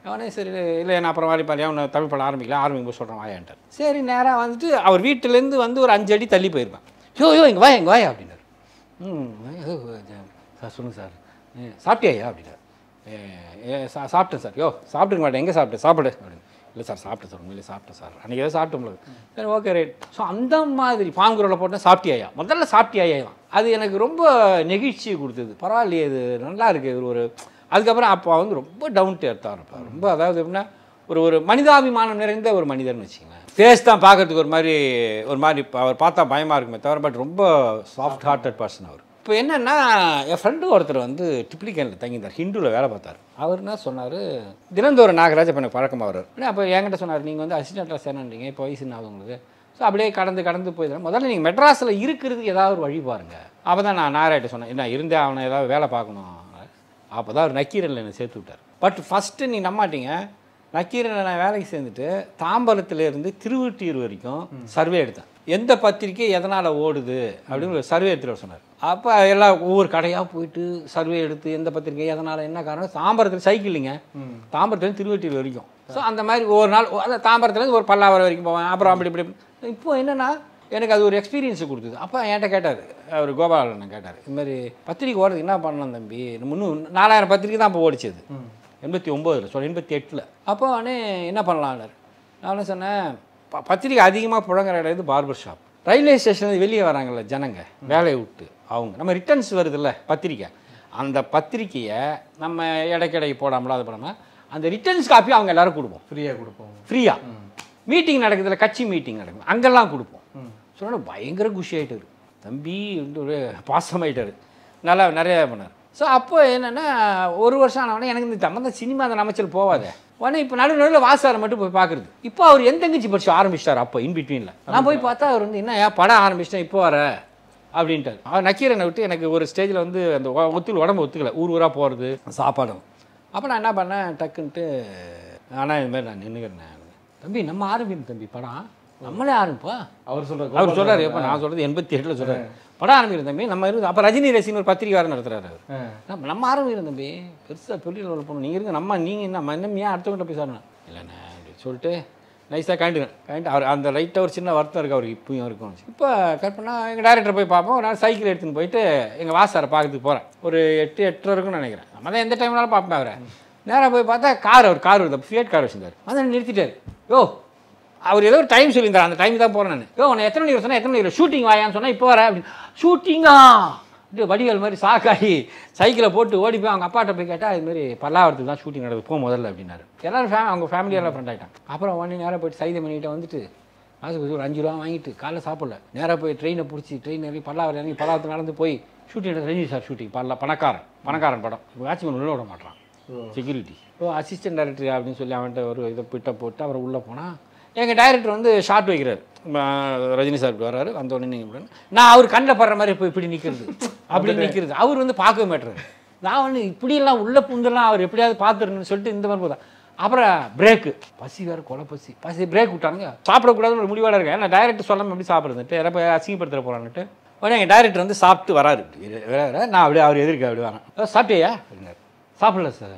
அவனே சரி இல்லை நான் அப்புறம் வாரி பாரியா உன்னை தமிழ் படம் ஆரம்பிக்கல ஆரம்பிக்கும் சொல்கிறேன் வாயான்ட்டார் சரி நேராக வந்துட்டு அவர் வீட்டிலேருந்து வந்து ஒரு அஞ்சு அடி தள்ளி போயிருப்பேன் யோ யோ இங்கே வாயா இங்கே வாயா அப்படின்னாரு ம் ஏதோ சார் சொல்லுங்கள் சார் ஏ, சாப்பிட்டியா அப்படின்னாரு ஏ, ஏ சா சாப்பிட்டேன் சார் யோ சாப்பிட்டுக்க மாட்டேன் எங்கே சாப்பிட்டேன் சாப்பிடு அப்படின்னு இல்லை சார் சாப்பிட்டேன் சார் உண்மையிலே சாப்பிட்டேன் சார் அன்றைக்கி ஏதோ சாப்பிட்டு உங்களுக்கு சரி ஓகே ரைட் ஸோ அந்த மாதிரி பாங்குரோவில் போட்டேன் சாப்பிட்டியாயா முதல்ல சாப்பிட்டியாயா தான் அது எனக்கு ரொம்ப நெகிழ்ச்சியை கொடுத்தது பரவாயில்லையே இது நல்லா இருக்குது இது ஒரு அதுக்கப்புறம் அப்போ வந்து ரொம்ப டவுன் டு எர்த்தாக இருப்பார் ரொம்ப அதாவது எப்படின்னா ஒரு ஒரு மனிதாபிமானம் நிறைந்த ஒரு மனிதர்னு வச்சுங்களேன் ஃபேஸ் தான் பார்க்கறதுக்கு ஒரு மாதிரி ஒரு மாதிரி இப்ப அவர் பார்த்தா பயமாக இருக்குமே தவிர பட் ரொம்ப சாஃப்ட் ஹார்ட்டட் பர்சன் அவர் இப்போ என்னென்னா என் ஃப்ரெண்டு ஒருத்தர் வந்து டிப்ளிகேனில் தங்கியிருந்தார் ஹிந்துவில் வேலை பார்த்தார் அவர் என்ன சொன்னார் தினந்தோறும் நாகராஜ் அப்போ எனக்கு பழக்கமாக வர்றார் அப்போ என்கிட்ட சொன்னார் நீங்கள் வந்து அசிஸ்டண்ட்டாக சேனன்றீங்க இப்போ வயசு என்ன ஆகுது உங்களுக்கு ஸோ அப்படியே கடந்து கடந்து போய் முதல்ல நீங்கள் மெட்ராஸில் இருக்கிறதுக்கு ஏதாவது ஒரு வழி பாருங்கள் அப்போ தான் நான் நாராயிட்ட சொன்னேன் என்ன இருந்தே அவனை ஏதாவது வேலை பார்க்கணும் அப்போ தான் அவர் நக்கீரனில் என்னை சேர்த்து விட்டார் பட் ஃபஸ்ட்டு நீ நம்மாட்டீங்க நக்கீரனில் நான் வேலைக்கு சேர்ந்துட்டு தாம்பரத்துலேருந்து திருவொற்றியூர் வரைக்கும் சர்வே எடுத்தேன் எந்த பத்திரிக்கை எதனால் ஓடுது அப்படின்னு ஒரு சர்வே எடுத்துகிட்டு வர சொன்னார் அப்போ எல்லா ஒவ்வொரு கடையாக போயிட்டு சர்வே எடுத்து எந்த பத்திரிக்கை எதனால் என்ன காரணம் தாம்பரத்தில் சைக்கிளிங்க தாம்பரத்துலேருந்து திருவொற்றியூர் வரைக்கும் ஸோ அந்த மாதிரி ஒரு நாள் அந்த தாம்பரத்துலேருந்து ஒரு பல்லாவரம் வரைக்கும் போவேன் அப்புறம் அப்படி இப்படி இப்போ என்னென்னா எனக்கு அது ஒரு எக்ஸ்பீரியன்ஸ் கொடுத்தது அப்போ என்கிட்ட கேட்டார் அவர் கோபாலன் கேட்டார் இது மாதிரி பத்திரிக்கை ஓடுறதுக்கு என்ன பண்ணலாம் தம்பி இன்னும் நாலாயிரம் பத்திரிக்கை தான் இப்போ ஓடிச்சது எண்பத்தி ஒம்போதில் சொல்ல எண்பத்தி எட்டில் அப்போ அவனே என்ன பண்ணலான்னாரு நான் என்ன சொன்னேன் ப பத்திரிக்கை அதிகமாக புழங்குற இடம் இது பார்பர் ஷாப் ரயில்வே ஸ்டேஷன் வெளியே வராங்கல்ல ஜனங்க வேலையை விட்டு அவங்க நம்ம ரிட்டர்ன்ஸ் வருதுல்ல பத்திரிக்கை அந்த பத்திரிக்கையை நம்ம இடைக்கிடைக்கு போடாமல அது பண்ணாமல் அந்த ரிட்டர்ன்ஸ் காப்பி அவங்க எல்லாரும் கொடுப்போம் ஃப்ரீயாக கொடுப்போம் ஃப்ரீயாக மீட்டிங் நடக்குதுல கட்சி மீட்டிங் நடக்கும் அங்கெல்லாம் கொடுப்போம் சொன்னா பயங்கர குஷி ஆயிட்டாரு தம்பி வந்து ஒரு பாசமாயிட்டாரு நல்லா நிறைய பண்ணார் ஸோ அப்போ என்னென்னா ஒரு வருஷம் ஆனவொடனே எனக்கு இந்த தம்மந்த சினிமா அந்த அமைச்சர் போவாத உடனே இப்போ நடு நடுவில் வாசாரை மட்டும் போய் பார்க்குறது இப்போ அவர் எந்த தங்கச்சி படிச்சு ஆரம்பிச்சிட்டார் அப்போ இன் பிட்வீனில் நான் போய் பார்த்தா அவர் வந்து என்ன ஏன் படம் ஆரம்பிச்சிட்டேன் இப்போ வர அப்படின்ட்டார் அவர் நக்கீரனை விட்டு எனக்கு ஒரு ஸ்டேஜில் வந்து அந்த ஒ- ஒத்துக்கல உடம்பு ஒத்துக்கல ஊர் ஊராக போகிறது சாப்பாடும் அப்போ நான் என்ன பண்ணேன் டக்குன்ட்டு ஆனால் இது மாதிரி நான் நின்றுக்கிறேன் தம்பி நம்ம ஆரம்பிக்கணும் தம்பி படம் நம்மளே ஆரம்பிப்பா அவர் சொல்ற அவர் சொல்றாரு எப்போ நான் சொல்றது எண்பத்தி எட்டில் சொல்றாரு படம் ஆரம்பிக்கிறோம் தம்பி நம்ம இருந்து அப்போ ரஜினி ரசின்னு ஒரு பத்திரிக்கை வேறு நடத்துறாரு அவர் ஆ. நம்ம நம்ம ஆரம்பிக்கிறோம் தம்பி பெருசாக பெரிய லெவலில் போகணும் நீங்கள் இருங்க நம்ம நீங்கள் என்ன என்ன ஏன் அடுத்தவங்கிட்ட போய் சாரணும் இல்லைண்ணே அப்படி சொல்லிட்டு நைஸாக காண்டிக்கிறேன் காண்டி அவர் அந்த லைட்டாக ஒரு சின்ன வருத்தம் இருக்குது அவருக்கு இப்பயும் இருக்கும் இப்போ கட் பண்ணால் எங்கள் டேரக்டர் போய் பார்ப்போம் ஒரு நாள் சைக்கிள் எடுத்துன்னு போயிட்டு எங்கள் வாசாரை பார்க்கறதுக்கு போகிறேன் ஒரு எட்டு எட்டரை இருக்கும்னு நினைக்கிறேன் நம்ம தான் எந்த டைம்னாலும் பார்ப்பேன் அவரை நேராக போய் பார்த்தா கார் அவர் கார் வருது ஃபியட் கார் வச்சிருந்தார் வந்து நிறுத்திட்டார் யோ அவர் ஏதோ ஒரு டைம் சொல்லியிருந்தார் அந்த டைம் தான் போகிறேன் நான் யோ உன்னை எத்தனை மணிக்கு சொன்னால் எத்தனை மணிக்கு ஷூட்டிங் வாயான்னு சொன்னால் இப்போ வர அப்படின்னு ஷூட்டிங்கா இது வடிவேல் மாதிரி சாக்காடி சைக்கிளை போட்டு ஓடி போய் அவங்க அப்பாட்ட போய் கேட்டால் இது மாதிரி பல்லாவரத்துக்கு தான் ஷூட்டிங் நடக்குது போ முதல்ல அப்படின்னாரு எல்லாரும் ஃபேம் அவங்க ஃபேமிலி எல்லாம் ஃப்ரெண்ட் ஆகிட்டாங்க அப்புறம் ஒன் நேராக போயிட்டு சைதை பண்ணிக்கிட்ட வந்துட்டு காசு ஒரு அஞ்சு ரூபா வாங்கிட்டு காலைல சாப்பிடல நேராக போய் ட்ரெயினை பிடிச்சி ட்ரெயின் இறங்கி பல்லாவரம் இறங்கி பல்லாவரத்து நடந்து போய் ஷூட்டிங் ரஜினி சார் ஷூட்டிங் பல்ல பணக்காரன் பணக்காரன் படம் இப்போ வாட்ச்மேன் உள்ள விட மாட்டான் செக்யூரிட்டி ஓ அசிஸ்டன்ட் டைரக்டர் அப்படின்னு சொல்லி அவன்கிட்ட ஒரு இதை பிட்ட போட்டு அவர் உள்ளே போனால் எங்கள் டைரக்டர் வந்து ஷார்ட் வைக்கிறார் ம, ரஜினி சார் இப்படி வர்றாரு வந்த உடனே நீங்கள் இப்படி நான் அவர் கண்ணில் படுற மாதிரி போய் இப்படி நிற்கிறது அப்படி நிற்கிறது அவர் வந்து பார்க்கவே மாட்டுறாரு நான் வந்து இப்படியெல்லாம் உள்ள புந்தெல்லாம் அவர் எப்படியாவது பார்த்துருன்னு சொல்லிட்டு இந்த மாதிரி போதா அப்புறம் பிரேக்கு பசி வேறு கொலை பசி பசி பிரேக் விட்டானுங்க சாப்பிடக்கூடாதுன்னு ஒரு முடிவோட இருக்கேன் ஏன்னா டைரக்டர் சொல்லாமல் எப்படி சாப்பிட்றதுட்டு யாரோ போய் அசிங்கப்படுத்துற போகிறான்ட்டு உடனே எங்கள் டைரக்டர் வந்து சாப்பிட்டு வராரு இப்படி வர, வர, நான் அப்படியே அவர் எதிர்க்க அப்படி வரேன் "அஹ், சாப்பிட்டியா அப்படின்னாரு சாப்பிடல சார்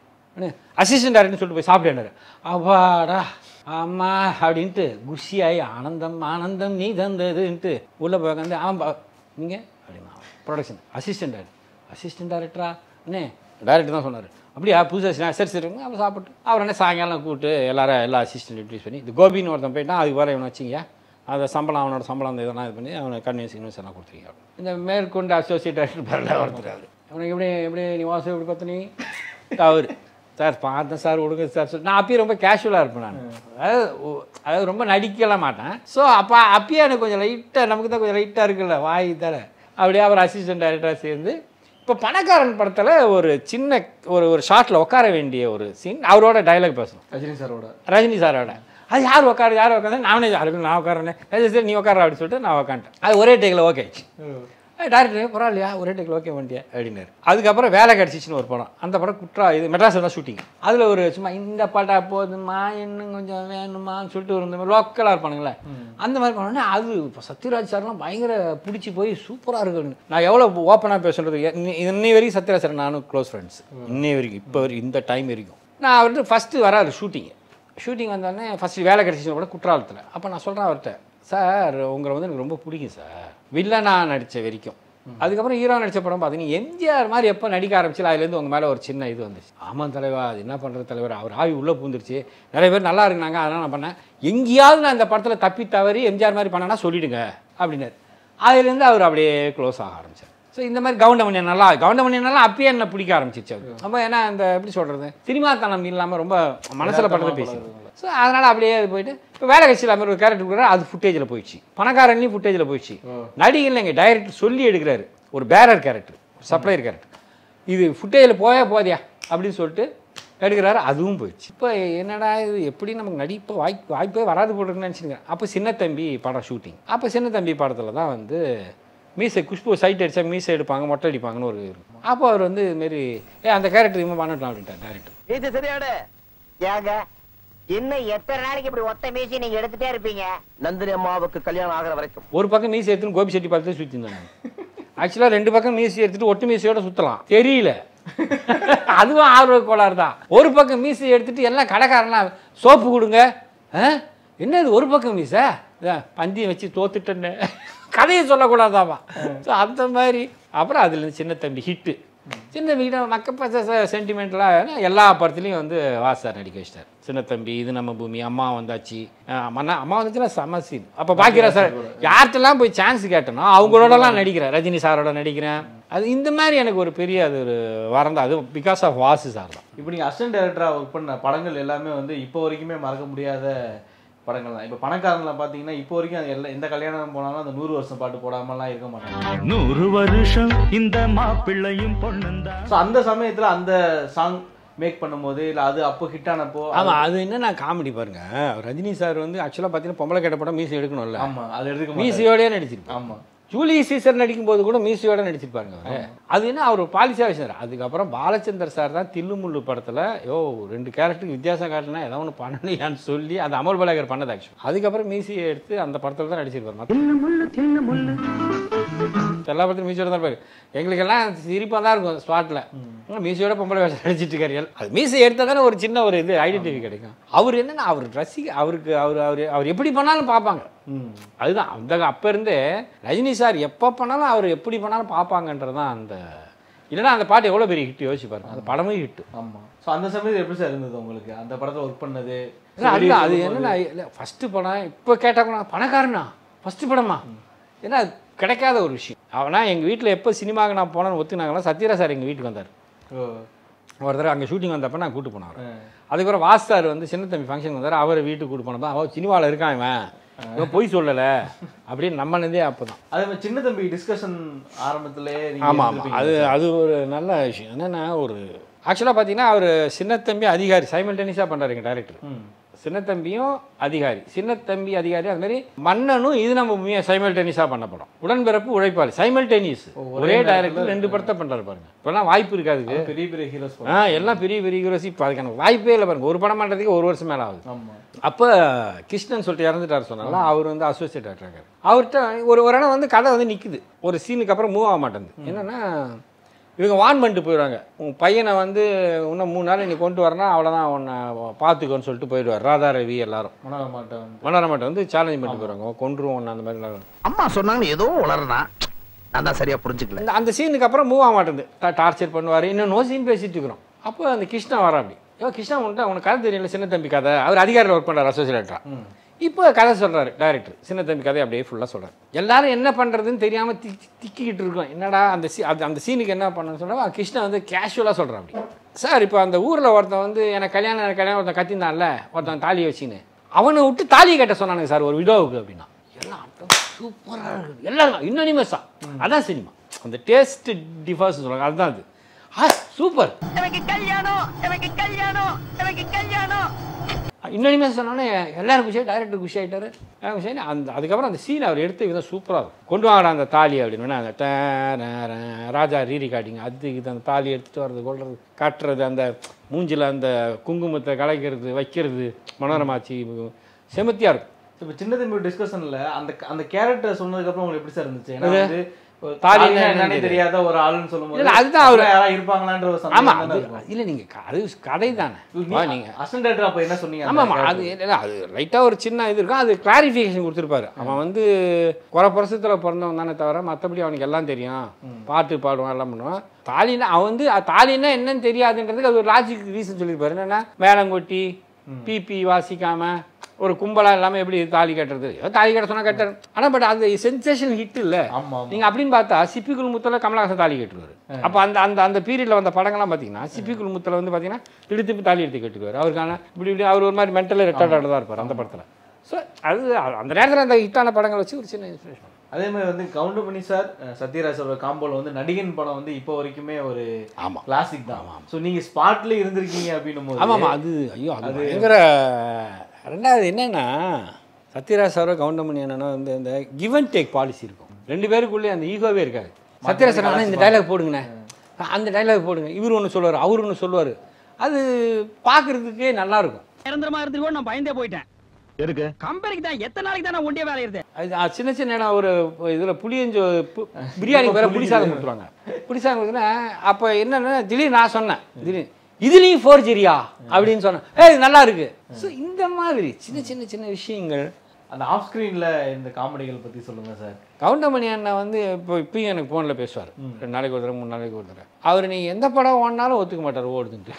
அசிஸ்டன்ட் டைரக்டர்னு சொல்லிட்டு போய் சாப்பிட்டேன்னாரு அப்பாடா ஆமா அப்படின்ட்டு குஷியாகி ஆனந்தம் ஆனந்தம் நீ தந்ததுன்ட்டு உள்ளே போய் உட்காந்து அவன் பா- நீங்க அப்படின்னா ப்ரொடக்ஷன் அசிஸ்டன்ட் டைரக்டர் அசிஸ்டன்ட் டைரக்டரா என்ன டைரக்டர் தான் சொன்னார் அப்படியா புதுசாக சரி சரி அவன் சாப்பிட்டு அவர் என்ன சாயங்காலம் கூப்பிட்டு எல்லாரும் எல்லா அசிஸ்டன்ட் இன்ட்ரடியூஸ் பண்ணி இது கோபின்னு ஒருத்தன் போயிட்டான் அதுக்கு வர இவனை வச்சிங்க அதை சம்பளம் அவனோட சம்பளம் அந்த இதெல்லாம் இது பண்ணி அவனை கன்வீன்ஸ் இன்வென்ஸ் எல்லாம் கொடுத்துருங்க இந்த மேற்கொண்டு அசோசியேட் டைரக்டர் பேரில் ஒருத்தர் அவர் அவனுக்கு எப்படி எப்படி நீ வாசம் எப்படி பார்த்து நீ அவர் சார் பார்த்தேன் சார் விடுங்க சார் சொல்லி நான் அப்பயும் ரொம்ப கேஷுவலாக இருப்பேன் நான் அதாவது ஓ- அதாவது ரொம்ப நடிக்கலாம் மாட்டேன் ஸோ அப்போ அப்பயே எனக்கு கொஞ்சம் லைட்டாக நமக்கு தான் கொஞ்சம் லைட்டாக இருக்குல்ல வாய் தர அப்படியே அவர் அசிஸ்டன்ட் டைரக்டராக சேர்ந்து இப்போ பணக்காரன் படத்தில் ஒரு சின்ன ஒரு ஒரு ஷார்ட்டில் உட்கார வேண்டிய ஒரு சீன் அவரோட டைலாக் பேசணும் ரஜினி சாரோட ரஜினி சாரோட அது யார் உட்காரு யார் உட்காந்து நானே யாருக்கு நான் உட்காரனே சரி சரி நீ உட்கார அப்படின்னு சொல்லிட்டு நான் உட்காந்துட்டேன் அது ஒரே டேக்கில் ஓகே ஆச்சு டேரக்டர் பரவாயில்லையா ஒரே டேக்கில் ஓகே பண்ணிட்டியா அப்படின்னாரு அதுக்கப்புறம் வேலை கிடச்சிச்சின்னு ஒரு படம் அந்த படம் குற்றா இது மெட்ராஸில் தான் ஷூட்டிங் அதில் ஒரு சும்மா இந்த பாட்டா போதுமா இன்னும் கொஞ்சம் வேணுமான்னு சொல்லிட்டு ஒரு இந்த மாதிரி லோக்கலாக இருப்பானுங்களே அந்த மாதிரி பண்ணோன்னே அது இப்போ சத்யராஜ் சார்லாம் பயங்கர பிடிச்சி போய் சூப்பராக இருக்குன்னு நான் எவ்வளோ ஓப்பனாக பேசுறது இன்னி இன்னி வரைக்கும் சத்யராஜ் சார் நானும் க்ளோஸ் ஃப்ரெண்ட்ஸ் இன்னை வரைக்கும் இப்போ வரைக்கும் இந்த டைம் வரைக்கும் நான் அவர்கிட்ட ஃபஸ்ட்டு வராரு ஷூட்டிங்கு ஷூட்டிங் வந்தோடனே ஃபஸ்ட்டு வேலை கிடச்சிச்சு கூட குற்றாலத்தில் அப்போ நான் சொல்கிறேன் அவர்கிட்ட சார் உங்களை வந்து எனக்கு ரொம்ப பிடிக்கும் சார் வில்லனா நடித்த வரைக்கும் அதுக்கப்புறம் ஹீரோ நடித்த படம் பார்த்தீங்கன்னா எம்ஜிஆர் மாதிரி எப்போ நடிக்க ஆரம்பிச்சு அதுலேருந்து உங்கள் மேலே ஒரு சின்ன இது வந்துச்சு ஆமாம் தலைவா அது என்ன பண்ணுறது தலைவர் அவர் ஆவி உள்ளே பூந்துருச்சு நிறைய பேர் நல்லா இருக்குனாங்க அதெல்லாம் நான் பண்ணேன் எங்கேயாவது நான் இந்த படத்தில் தப்பி தவறி எம்ஜிஆர் மாதிரி பண்ணேன்னா சொல்லிடுங்க அப்படின்னாரு அதுலேருந்து அவர் அப்படியே க்ளோஸ் ஆக ஆரம்பிச்சார் ஸோ இந்த மாதிரி கவுண்டமணி நல்லா கவுண்டமணி நல்லா அப்பயே என்ன பிடிக்க ஆரம்பிச்சிச்சு அது அப்போ ஏன்னா இந்த எப்படி சொல்கிறது சினிமாத்தனம் இல்லாமல் ரொம்ப மனசில் படுறது பேசி ஸோ அதனால் அப்படியே அது போயிட்டு இப்போ வேலை கட்சியில் மாதிரி ஒரு கேரக்டர் கொடுக்குறாரு அது ஃபுட்டேஜில் போயிடுச்சு பணக்காரன்லையும் ஃபுட்டேஜில் போயிடுச்சு நடிகர் எங்கள் டைரக்டர் சொல்லி எடுக்கிறாரு ஒரு பேரர் கேரக்டர் சப்ளையர் கேரக்டர் இது ஃபுட்டேஜில் போயே போதியா அப்படின்னு சொல்லிட்டு எடுக்கிறாரு அதுவும் போயிடுச்சு இப்போ என்னடா இது எப்படி நமக்கு நடிப்பு வாய்ப்பு வாய்ப்பே வராது போட்டுருக்குன்னு நினச்சிருக்கேன் அப்போ சின்ன தம்பி படம் ஷூட்டிங் அப்போ சின்ன தம்பி படத்தில் தான் வந்து மீசை குஷ்பு சைட் அடித்தா மீசை எடுப்பாங்க மொட்டை அடிப்பாங்கன்னு ஒரு இருக்கும் அப்போ அவர் வந்து இதுமாரி ஏ அந்த கேரக்டர் இவன் பண்ணட்டும் அப்படின்ட்டார் டேரக்டர் இது சரியாடு ஏங்க இன்னும் எத்தனை நாளைக்கு இப்படி ஒத்த மீசி நீங்க எடுத்துட்டே இருப்பீங்க நந்தினி அம்மாவுக்கு கல்யாணம் ஆகிற வரைக்கும் ஒரு பக்கம் மீசி எடுத்துன்னு கோபி செட்டி பார்த்து சுற்றி இருந்தாங்க ஆக்சுவலாக ரெண்டு பக்கம் மீசி எடுத்துட்டு ஒட்டு மீசையோட சுற்றலாம் தெரியல அதுவும் ஆர்வ கோளாறு தான் ஒரு பக்கம் மீசி எடுத்துட்டு எல்லாம் கடைக்காரன்லாம் சோப்பு கொடுங்க ஆ? என்ன இது ஒரு பக்கம் மீசை இதான் பந்தியம் வச்சு தோத்துட்டேன்னு கதையை சொல்லக்கூடாதாமா ஸோ அந்த மாதிரி அப்புறம் அதில் சின்ன தம்பி ஹிட்டு சின்ன வீடு மக்கப்ப சென்டிமெண்ட்லாம் எல்லா படத்துலையும் வந்து வாசார் நடிக்க வச்சிட்டார் சின்ன தம்பி இது நம்ம பூமி அம்மா வந்தாச்சு அஹ் மன்னா அம்மா வந்துச்சுன்னா செம சீன் அப்போ பாக்கியரா சார் யார்கிட்டலாம் போய் சான்ஸ் கேட்டனோ அவங்களோடலாம் நடிக்கிறேன் ரஜினி சாரோட நடிக்கிறேன் அது இந்த மாதிரி எனக்கு ஒரு பெரிய அது ஒரு வரம் தான் அது பிகாஸ் ஆஃப் வாசு சார் தான் இப்போ நீங்கள் அசிஸ்டன்ட் டைரக்டராக ஒர்க் பண்ண படங்கள் எல்லாமே வந்து இப்போ வரைக்குமே மறக்க முடியாத படங்கள் தான் இப்போ பணக்காரன்ல பார்த்தீங்கன்னா இப்போ வரைக்கும் அது எல்லா எந்த கல்யாணம் போனாலும் அந்த நூறு வருஷம் பாட்டு போடாமலாம் இருக்க மாட்டாங்க நூறு வருஷம் இந்த மாப்பிள்ளையும் பொண்ணுந்தான் ஸோ அந்த சமயத்தில் அந்த சாங் மேக் பண்ணும்போது இல்லை அது அப்போ ஹிட் ஆனப்போ ஆமாம் அது என்னன்னா காமெடி பாருங்க ரஜினி சார் வந்து ஆக்சுவலாக பார்த்தீங்கன்னா பொம்பளை கேட்ட படம் மீசி எடுக்கணும்ல ஆமா அது எடுக்க மாட்டாரு. மீசியோடய நடிச்சிருப்பார் ஆமா ஜூலி சீசர் நடிக்கும்போது கூட மீசியோட நடிச்சிருப்பாருங்க அவர் அது என்ன அவர் பாலிசியாக வச்சிருந்தார் அதுக்கப்புறம் பாலச்சந்தர் சார் தான் தில்லுமுள்ளு படத்தில் யோ ரெண்டு கேரக்டருக்கு வித்தியாசம் காட்டினா ஏதோ ஒன்று பண்ணலையான்னு சொல்லி அந்த அமல் பலாகர் பண்ணது ஆக்சுவலி அதுக்கப்புறம் மீசியை எடுத்து அந்த படத்தில் தான் நடிச்சிருப்பார் மத்த- எல்லா படத்துலையும் மீசியோட தான் இருப்பாரு எங்களுக்கெல்லாம் சிரிப்பாக தான் இருக்கும் ஸ்பாட்டில் மீசியோட பொம்பளை வேஷம் நடிச்சிட்டு இருக்காரு எல்லாம். அது மீசை எடுத்தால் தானே ஒரு சின்ன ஒரு இது ஐடென்டிட்டி கிடைக்கும் அவர் என்னன்னா அவர் ரசிக அவருக்கு அவர் அவர் அவர் எப்படி பண்ணாலும் பார்ப்பாங்க அதுதான் அந்த அப்போ இருந்தே ரஜினி சார் எப்போ பண்ணாலும் அவர் எப்படி பண்ணாலும் பார்ப்பாங்கன்றது தான் அந்த இல்லைன்னா அந்த பாட்டு எவ்வளோ பெரிய ஹிட் யோசிச்சு பாருங்க அந்த படமே ஹிட் ஆமா ஸோ அந்த சமயத்தில் எப்படி சார் இருந்தது உங்களுக்கு அந்த படத்தில் ஒர்க் பண்ணது அது அது என்னன்னா இல்லை ஃபஸ்ட்டு படம் இப்போ கேட்டால் கூட பணக்காரனா ஃபஸ்ட்டு படமா ஏன்னா அது கிடைக்காத ஒரு விஷயம் அவனா எங்கள் வீட்டில் எப்போ சினிமாவுக்கு நான் போனேன்னு ஒத்துனாங்களா சத்யராஜ் சார் எங்கள் வீட்டுக்கு வந்தார் ஓ ஒரு தடவை அங்கே ஷூட்டிங் வந்தப்போ நான் கூட்டு போனேன் அவரை. அதுக்கப்புறம் வாஸ் சார் வந்து சின்ன தம்பி ஃபங்க்ஷன் வந்தார் அவரை வீட்டுக்கு கூட்டு போனப்போ அவன் சினிமாவில் இருக்கான் இவன் இவன் பொய் சொல்லலை அப்படின்னு நம்மனதே அப்போ தான் அதே மாதிரி சின்ன தம்பி டிஸ்கஷன் ஆரம்பத்திலே நீங்க ஆமாம் ஆமாம் எடுத்திருப்பீங்க. அது அது ஒரு நல்ல விஷயம் என்னென்னா ஒரு ஆக்சுவலாக பார்த்தீங்கன்னா அவர் சின்னத்தம்பி அதிகாரி சைமல்டேனியஸாக பண்ணுறாரு எங்கள் டேரக்டர் ம். சின்னத்தம்பியும் அதிகாரி சின்னத்தம்பி அதிகாரி அது மாதிரி மன்னனும் இது நம்ம சைமல்டேனியஸாக பண்ண படம் உடன்பிறப்பு உழைப்பாளி சைமல்டேனியஸ் ஒரே டைரக்டர் ரெண்டு படத்தை பண்ணுறாரு பாருங்க இப்போல்லாம் வாய்ப்பு இருக்காதுக்கு பெரிய பெரிய ஹீரோஸ் ஆ எல்லாம் பெரிய பெரிய ஹீரோஸ் இப்போ அதுக்கான வாய்ப்பே இல்லை பாருங்க ஒரு படம் பண்ணுறதுக்கு ஒரு வருஷம் மேலே ஆகுது ஆமா அப்போ கிருஷ்ணன் சொல்லிட்டு இறந்துட்டார் சொன்னால அவர் வந்து அசோசியேட் ஆகிட்டார் அவர்கிட்ட ஒரு ஒரு இடம் வந்து கதை வந்து நிற்குது ஒரு சீனுக்கு அப்புறம் மூவ் ஆக மாட்டேங்குது என்னன்னா இவங்க வான் பண்ணிட்டு போயிடுவாங்க உன் பையனை வந்து இன்னும் மூணு நாள் நீ கொண்டு வரனா அவ்வளோதான் உன்னை பார்த்துக்கோன்னு சொல்லிட்டு போயிடுவார் ராதா ரவி எல்லாரும் மனோர மாட்டேன் மனோரமாட்ட வந்து சேலஞ்ச் பண்ணிட்டு போயிடுவாங்க கொண்டுருவோம் உன்னை அந்த மாதிரி எல்லாம். அம்மா சொன்னாங்கன்னு ஏதோ உளறனா நான் தான் சரியா புரிஞ்சுக்கல அந்த அந்த சீனுக்கு அப்புறம் மூவ் ஆக மாட்டேங்குது டார்ச்சர் பண்ணுவார் இன்னும் நோ சீன் பேசிட்டு இருக்கிறோம் அப்போ அந்த கிருஷ்ணா வர அப்படி ஐயோ கிருஷ்ணா உன்ட்ட உனக்கு கதை தெரியல சின்ன தம்பி கதை அவர் அதிகாரியில் ஒர்க் பண்ணுறாரு அசோசியேட்டரா இப்போ கதை சொல்கிறாரு டைரக்டர் சின்ன தம்பி கதை அப்படியே ஃபுல்லாக சொல்கிறார் எல்லாரும் என்ன பண்ணுறதுன்னு தெரியாமல் திக்கி திக்கிக்கிட்டு இருக்கோம் என்னடா அந்த சீ அந்த அந்த சீனுக்கு என்ன பண்ணணும்னு சொன்னா கிருஷ்ணா வந்து கேஷுவலாக சொல்கிறான் அப்படி சார் இப்போ அந்த ஊரில் ஒருத்தன் வந்து எனக்கு கல்யாணம் எனக்கு கல்யாணம் ஒருத்தன் கத்திருந்தான்ல ஒருத்தன் தாலியை வச்சுன்னு அவனை விட்டு தாலியை கட்ட சொன்னானுங்க சார் ஒரு விடோவுக்கு அப்படின்னா எல்லாம் சூப்பராக இருக்குது எல்லாரும் இன்னொனிமஸா அதான் சினிமா அந்த டேஸ்ட் டிஃபர்ஸ் சொல்லுவாங்க அதுதான் அது ஆ சூப்பர் எனக்கு கல்யாணம் எனக்கு கல்யாணம் எனக்கு கல்யாணம் இன்னொருமே சொன்னோன்னே எல்லாரும் குஷி டைரக்டர் குஷி ஆகிட்டாரு எல்லாரும் குஷி ஆகி அந்த அதுக்கப்புறம் அந்த சீன் அவர் எடுத்த விதம் சூப்பராக இருக்கும் கொண்டு வாங்கடா அந்த தாலி அப்படின்னு அந்த டே, ரே, ரே, ராஜா ரீ ரெக்கார்டிங் அது இது அந்த தாலி எடுத்துகிட்டு வர்றது கொள்றது காட்டுறது அந்த மூஞ்சில் அந்த குங்குமத்தை கலைக்கிறது வைக்கிறது மனோரமாச்சி செமத்தியாக இருக்கும் இப்போ சின்ன தம்பி டிஸ்கஷன்ல அந்த அந்த கேரக்டர் சொன்னதுக்கு அப்புறம் உங்களுக்கு எப்படி சார் இருந்துச்சு ஏன்னா வந்து தாலி தாலின்னா என்னன்னு என்னன்னே தெரியாத ஒரு ஆளுன்னு சொல்லும்போது இல்ல, அதுதான் அவரு- யாரா இருப்பாங்களான்ற ஒரு ஆமா சந்தேகம் அது தானே இருக்கும். இல்லை நீங்கள் அது கடை தானே வா, நீங்க அசிஸ்டன்ட் டைரக்டர் அப்ப என்ன சொன்னீங்க அந்த ஆமாம் ஆமாம் அது character? இல்லை அது லைட்டாக ஒரு சின்ன இது இருக்கும் அது கிளாரிஃபிகேஷன் கொடுத்துருப்பாரு அவன் வந்து குறை பிரசத்தில் பிறந்தவன் தானே தவிர மற்றபடி அவனுக்கு எல்லாம் தெரியும் பாட்டு பாடுவான் எல்லாம் பண்ணுவான் தாலினா அவன் வந்து அஹ், தாலின்னா என்னன்னு தெரியாதுன்றதுக்கு அது ஒரு லாஜிக் ரீசன் சொல்லியிருப்பாரு என்னென்னா வேளங்கொட்டி பிபி வாசிக்காம ஒரு கும்பலா இல்லாம எப்படி தாலி கட்டுறது ஏதோ தாலி கட்ட சொன்னா கட்டுறது ஆனா பட் அது சென்சேஷன் ஹிட் இல்ல ஆமா, ஆமா. நீங்க அப்படின்னு பார்த்தா சிப்பிக்குள் முத்துல கமலஹாசன் தாலி கட்டுவார் அப்ப அந்த அந்த அந்த பீரியட்ல வந்த படங்கள்லாம் பாத்தீங்கன்னா சிப்பிக்குள் முத்துல வந்து பாத்தீங்கன்னா இழுத்து தாலி எடுத்து கட்டுவார் அவருக்கான இப்படி இப்படி அவர் ஒரு மாதிரி மென்டல் ரிட்டார்டாக தான் இருப்பார் அந்த படத்துல ஸோ அது அந்த நேரத்துல அந்த ஹிட்டான படங்கள் வச்சு ஒரு சின்ன இன்ஸ்பிரேஷன் அதே மாதிரி வந்து கவுண்டமணி சார் அஹ், சத்யராஜ் சாரோட காம்போல வந்து நடிகன் படம் வந்து இப்போ வரைக்குமே ஒரு ஆமா. கிளாசிக் தான் ஸோ நீங்க ஸ்பாட்ல இருந்திருக்கீங்க அப்படின்னும் போது ஆமாம் அது ஐயோ அது பயங்கர ரெண்டாவது என்னன்னா சத்யராஜ் சாரோ கவுண்டமணி என்னன்னா வந்து இந்த கிவ் அண்ட் டேக் பாலிசி இருக்கும் ரெண்டு பேருக்குள்ளே அந்த ஈகோவே இருக்காது சத்யராஜ் சார் அண்ணா, இந்த டைலாக் போடுங்கண்ணே அந்த டைலாக் போடுங்க இவர் ஒன்று சொல்லுவார் அவர் ஒன்று சொல்லுவார் அது பார்க்கறதுக்கே நல்லா இருக்கும் நிரந்தரமா இருந்து நான் பயந்தே போயிட்டேன் எதுக்கு கம்பெனிக்கு தான் எத்தனை நாளைக்கு தான் நான் ஒண்டியே வேலை இருந்தேன் அது அது சின்ன சின்ன இடம் ஒரு இதில் புளியஞ்சோ பு- பிரியாணிக்கு வேற புளி சாதம் கொடுத்துருவாங்க புளி சாதம் கொடுத்தோன்னா அப்போ என்னன்னா திடீர்னு நான் சொன்னேன் திடீர்னு இதுலேயும் ஃபோர்ஜரியா அப்படின்னு சொன்னேன் ஏய் இது நல்லா இருக்கு ஸோ இந்த மாதிரி சின்ன சின்ன சின்ன விஷயங்கள் அந்த ஆஃப் ஸ்கிரீன்ல இந்த காமெடிகள் பத்தி சொல்லுங்க சார் கவுண்டமணி அண்ணன் வந்து இப்போ இப்பயும் எனக்கு ஃபோனில் பேசுவார் ரெண்டு நாளைக்கு ஒரு தடவை மூணு நாளைக்கு ஒரு தடவை அவர் நீங்கள் எந்த படம் ஓடினாலும் ஒத்துக்க மாட்டார் ஓடுதுன்ட்டு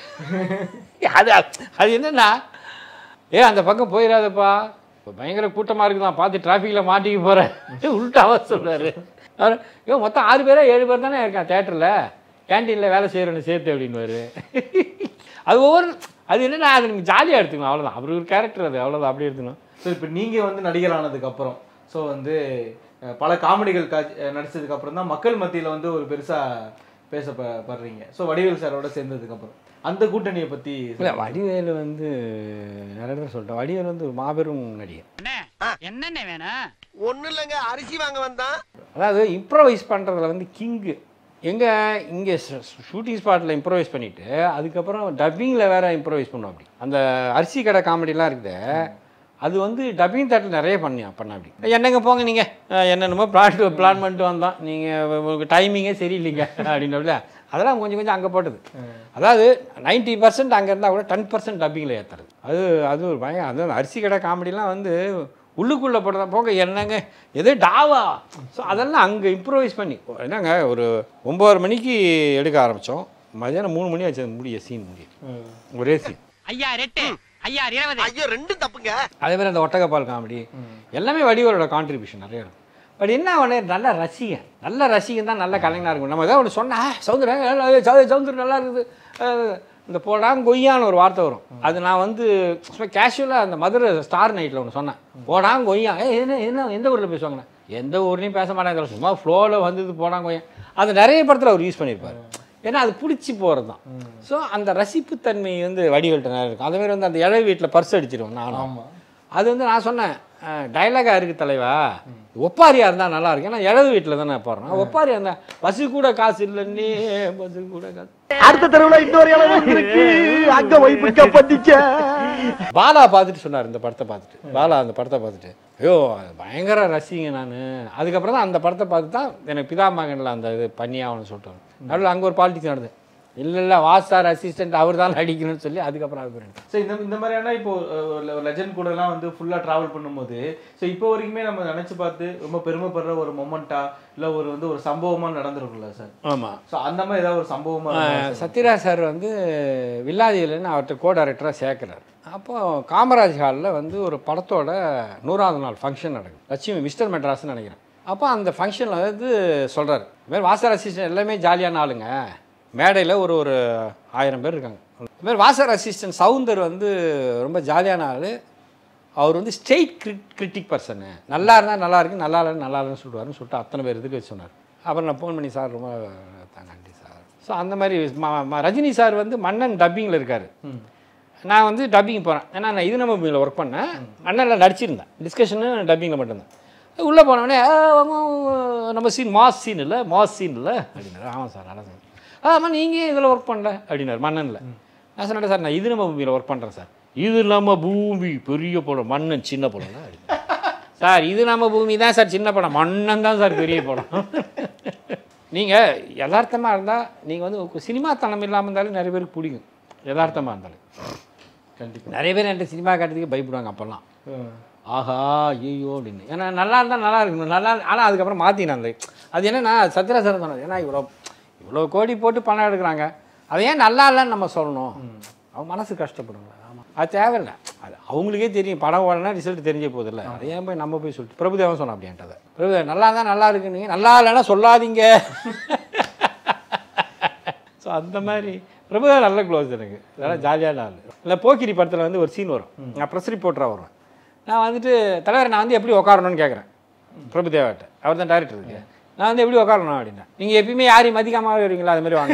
அது அது என்னன்னா ஏ அந்த பக்கம் போயிடாதப்பா இப்போ பயங்கர கூட்டமாக இருக்குதான் பார்த்து டிராஃபிக்கில் மாட்டிக்க போகிறேன் உள்டாவா சொல்றாரு அவர் ஐயோ மொத்தம் ஆறு பேரா ஏழு பேர் தானே இருக்கான் தேட்டரில் கேன்டீனில் வேலை செய்கிறவனு சேர்த்து அப்படின்னுவாரு அது ஒவ்வொரு அது என்னன்னா அது நீங்கள் ஜாலியாக எடுத்துக்கணும் அவ்வளோதான் அவர் ஒரு கேரக்டர் அது அவ்வளோதான் அப்படி எடுத்துக்கணும் ஸோ இப்போ நீங்க வந்து நடிகர் ஆனதுக்கு அப்புறம் ஸோ வந்து அஹ், பல காமெடிகள் காட்சி அஹ், நடிச்சதுக்கு அப்புறம் தான் மக்கள் மத்தியில வந்து ஒரு பெருசா பேசப்படுறீங்க ஸோ வடிவேல் சாரோட சேர்ந்ததுக்கு அப்புறம் அந்த கூட்டணியை பத்தி இல்லை வடிவேலு வந்து நிறைய தடவை சொல்லிட்டேன் வடிவேலு வந்து ஒரு மாபெரும் நடிகர் என்னென்ன வேணும் ஒண்ணு இல்லைங்க அரிசி வாங்க வந்தான் அதாவது இம்ப்ரோவைஸ் பண்ணுறதுல வந்து கிங்கு எங்கே இங்கே ஷூட்டிங் ஸ்பாட்டில் இம்ப்ரோவைஸ் பண்ணிவிட்டு அதுக்கப்புறம் டப்பிங்கில் வேற இம்ப்ரோவைஸ் பண்ணுவோம் அப்படி அந்த அரிசி கடை காமெடிலாம் இருக்குது அது வந்து டப்பிங் தேட்டர் நிறைய பண்ணி பண்ண அப்படி என்னங்க போங்க நீங்கள் என்னென்னமோ பிளான் பிளான் பண்ணிட்டு வந்தோம் நீங்கள் உங்களுக்கு டைமிங்கே சரியில்லைங்க அப்படின்றதுல அதெல்லாம் கொஞ்சம் கொஞ்சம் அங்கே போட்டது அதாவது நைன்ட்டி பர்சன்ட் அங்கே இருந்தால் கூட டென் பர்சன்ட் டப்பிங்கில் ஏற்றுறது அது அது ஒரு பயம் அது அரிசி கடை காமெடிலாம் வந்து உள்ளுக்குள்ளே போடுறதா போங்க என்னங்க எது டாவா ஸோ அதெல்லாம் அங்கே இம்ப்ரோவைஸ் பண்ணி என்னங்க ஒரு ஒம்பது மணிக்கு எடுக்க ஆரம்பித்தோம் மதியானம் மூணு மணி ஆச்சு அது முடிய சீன் முடிய ஒரே சீன் ஐயா ரெட்டு ஐயா இருபது ஐயோ ரெண்டும் தப்புங்க அதே மாதிரி அந்த ஒட்டகப்பால் காமெடி எல்லாமே வடிவரோட கான்ட்ரிபியூஷன் நிறைய இருக்கும் பட் என்ன ஒன்று நல்ல ரசிகன் நல்ல ரசிகன் தான் நல்ல கலைஞனாக இருக்கும் நம்ம ஏதாவது ஒன்று சொன்னா சவுந்தரம் சவுந்தரம் நல்லா இருக்குது அஹ், இந்த போடாங்க கொய்யான்னு ஒரு வார்த்தை வரும் அது நான் வந்து கேஷுவலாக அந்த மதுரை ஸ்டார் நைட்டில் ஒன்று சொன்னேன் போடாங்க கொய்யா ஏ என்ன என்ன எந்த ஊரில் பேசுவாங்கண்ணா எந்த ஊர்லேயும் பேச மாட்டாங்க சும்மா ஃப்ளோவில் வந்தது போடாங்க கொய்யா அது நிறைய படத்தில் அவர் யூஸ் பண்ணியிருப்பார் ஏன்னா அது பிடிச்சி போகிறது தான் ஸோ அந்த ரசிப்புத்தன்மை வந்து வடிகள்கிட்ட நிறைய இருக்கும் அதே மாதிரி வந்து அந்த இழை வீட்டில் பர்ஸ் அடிச்சிருவேன் நானும் ஆமா அது வந்து நான் சொன்னேன் டைலாகா இருக்கு தலைவா ஒப்பாரியா இருந்தா நல்லா இருக்கு ஏன்னா இழவு வீட்டில் தானே போடுறோம் ஒப்பாரியா இருந்தா பஸ்ஸு கூட காசு இல்லைன்னே பஸ்ஸு கூட காசு அடுத்த தெருவுல இன்னொரு இளவு இருக்கு அங்க போய் பிக்கப் பண்ணிச்ச பாலா பார்த்துட்டு சொன்னார் இந்த படத்தை பார்த்துட்டு பாலா அந்த படத்தை பார்த்துட்டு ஐயோ அது பயங்கர ரசிங்க நான் அதுக்கப்புறம் தான் அந்த படத்தை பார்த்து தான் எனக்கு பிதாமகனில் அந்த இது பண்ணியாகணும்னு சொல்லிட்டு நடுவில் அங்கே ஒரு பாலிடிக்ஸ் நடந்தது இல்லை இல்லை வாஸ்தார் அசிஸ்டன்ட் அவர் தான் நடிக்கணும்னு சொல்லி அதுக்கப்புறம் அது போயிட்டு ஸோ இந்த இந்த மாதிரியான இப்போ லெஜண்ட் கூட எல்லாம் வந்து ஃபுல்லா டிராவல் பண்ணும்போது ஸோ இப்போ வரைக்குமே நம்ம நினைச்சு பார்த்து ரொம்ப பெருமைப்படுற ஒரு மொமெண்டா இல்ல ஒரு வந்து ஒரு சம்பவமா நடந்திருக்கும்ல சார் ஆமாம் ஸோ அந்த மாதிரி ஏதாவது ஒரு சம்பவமா இருந்தா சொல்லுங்க. சத்யராஜ் சார் வந்து வில்லாதியிலன்னு அவர்கிட்ட கோ டைரக்டராக சேர்க்குறாரு அப்போ காமராஜ் ஹாலில் வந்து ஒரு படத்தோட நூறாவது நாள் ஃபங்க்ஷன் நடக்குது லட்சுமி மிஸ்டர் மெட்ராஸ்னு நினைக்கிறேன் அப்போ அந்த ஃபங்க்ஷனில் வந்து சொல்கிறாரு இதுமாதிரி வாசர் அசிஸ்டன்ட் எல்லாமே ஜாலியான ஆளுங்க மேடையில் ஒரு ஒரு ஆயிரம் பேர் இருக்காங்க இதுமாதிரி வாசர் அசிஸ்டன்ட் சவுந்தர் வந்து ரொம்ப ஜாலியான ஆள் அவர் வந்து ஸ்டேட் கிரிட் கிரிட்டிக் பர்சனு நல்லா இருந்தால் நல்லா இருக்கு நல்லா இல்லைன்னு நல்லா இல்லைன்னு சொல்லுவாருன்னு சொல்லிட்டு அத்தனை பேர் இதுக்கு வச்சு சொன்னார் அப்புறம் நான் ஃபோன் பண்ணி சார் ரொம்ப த- நன்றி சார் ஸோ அந்த மாதிரி ம- ம- ரஜினி சார் வந்து மன்னன் டப்பிங்கில் இருக்கார் நான் வந்து டப்பிங் போகிறேன் ஏன்னா நான் இது நம்ம மூவியில் ஒர்க் பண்ணேன் அண்ணனில் நடிச்சிருந்தேன் டிஸ்கஷனு டப்பிங்கில் மட்டும்தான் உள்ளே போனவொடனே "ஆ, ஆமா, நம்ம சீன் மாஸ் சீன் இல்லை மாஸ் சீன் இல்லை அப்படின்னாரு ஆமாம் சார் நல்லா சார் ஆமாம் நீங்கள் இதில் ஒர்க் பண்ணல அப்படின்னாரு மன்னனில் நான் சொன்னேன் சார் நான் இது நம்ம பூமியில் ஒர்க் பண்ணுறேன் சார் இது நம்ம பூமி பெரிய படம் மன்னன் சின்ன படம் சார் இது நம்ம பூமி தான் சார் சின்ன படம் மன்னன் தான் சார் பெரிய படம் நீங்கள் யதார்த்தமாக இருந்தால் நீங்கள் வந்து சினிமா தனம் இல்லாமல் இருந்தாலும் நிறைய பேருக்கு பிடிக்கும் யதார்த்தமாக இருந்தாலும் கண்டிப்பா நிறைய பேர் என்கிட்ட சினிமா காட்டுறதுக்கு பயப்படுவாங்க அப்போல்லாம் ம். ஆஹா ஐயோ அப்படின்னு ஏன்னா நல்லா இருந்தால் நல்லா இருக்கணும் நல்லா ஆனால் அதுக்கப்புறம் மாற்றினேன் அந்த அது என்னன்னா சத்யராஜன் சொன்னது ஏன்னா இவ்வளோ இவ்வளோ கோடி போட்டு பணம் எடுக்கிறாங்க அதை ஏன் நல்லா இல்லைன்னு நம்ம சொல்லணும் அவங்க மனசு கஷ்டப்படுங்களா ஆமாம் அது தேவையில்லை அது அவங்களுக்கே தெரியும் படம் ஓடனா ரிசல்ட் தெரிஞ்சே போதில்ல அதை ஏன் போய் நம்ம போய் சொல்லிட்டு பிரபுதேவன் சொன்னான் அப்படின்ட்டதை பிரபுதேவன் நல்லா இருந்தால் நல்லா இருக்குன்னு நல்லா இல்லைன்னா சொல்லாதீங்க ஸோ அந்த மாதிரி பிரபுதேவன் நல்ல க்ளோஸ் எனக்கு அதெல்லாம் ஜாலியான ஆள் இல்லை போக்கிரி படத்தில் வந்து ஒரு சீன் வரும் நான் ப்ரெஸ் ரிப்போர்ட்டராக வருவேன் நான் வந்துட்டு தலைவர் நான் வந்து எப்படி உட்காரணும்னு கேட்குறேன் பிரபுதேவாட்ட அவர் தான் டேரக்டர் இருக்கு நான் வந்து எப்படி உட்காரணும் அப்படின்னா நீங்கள் எப்பயுமே யாரையும் மதிக்காமல் வருவீங்களா அது மாதிரி வாங்க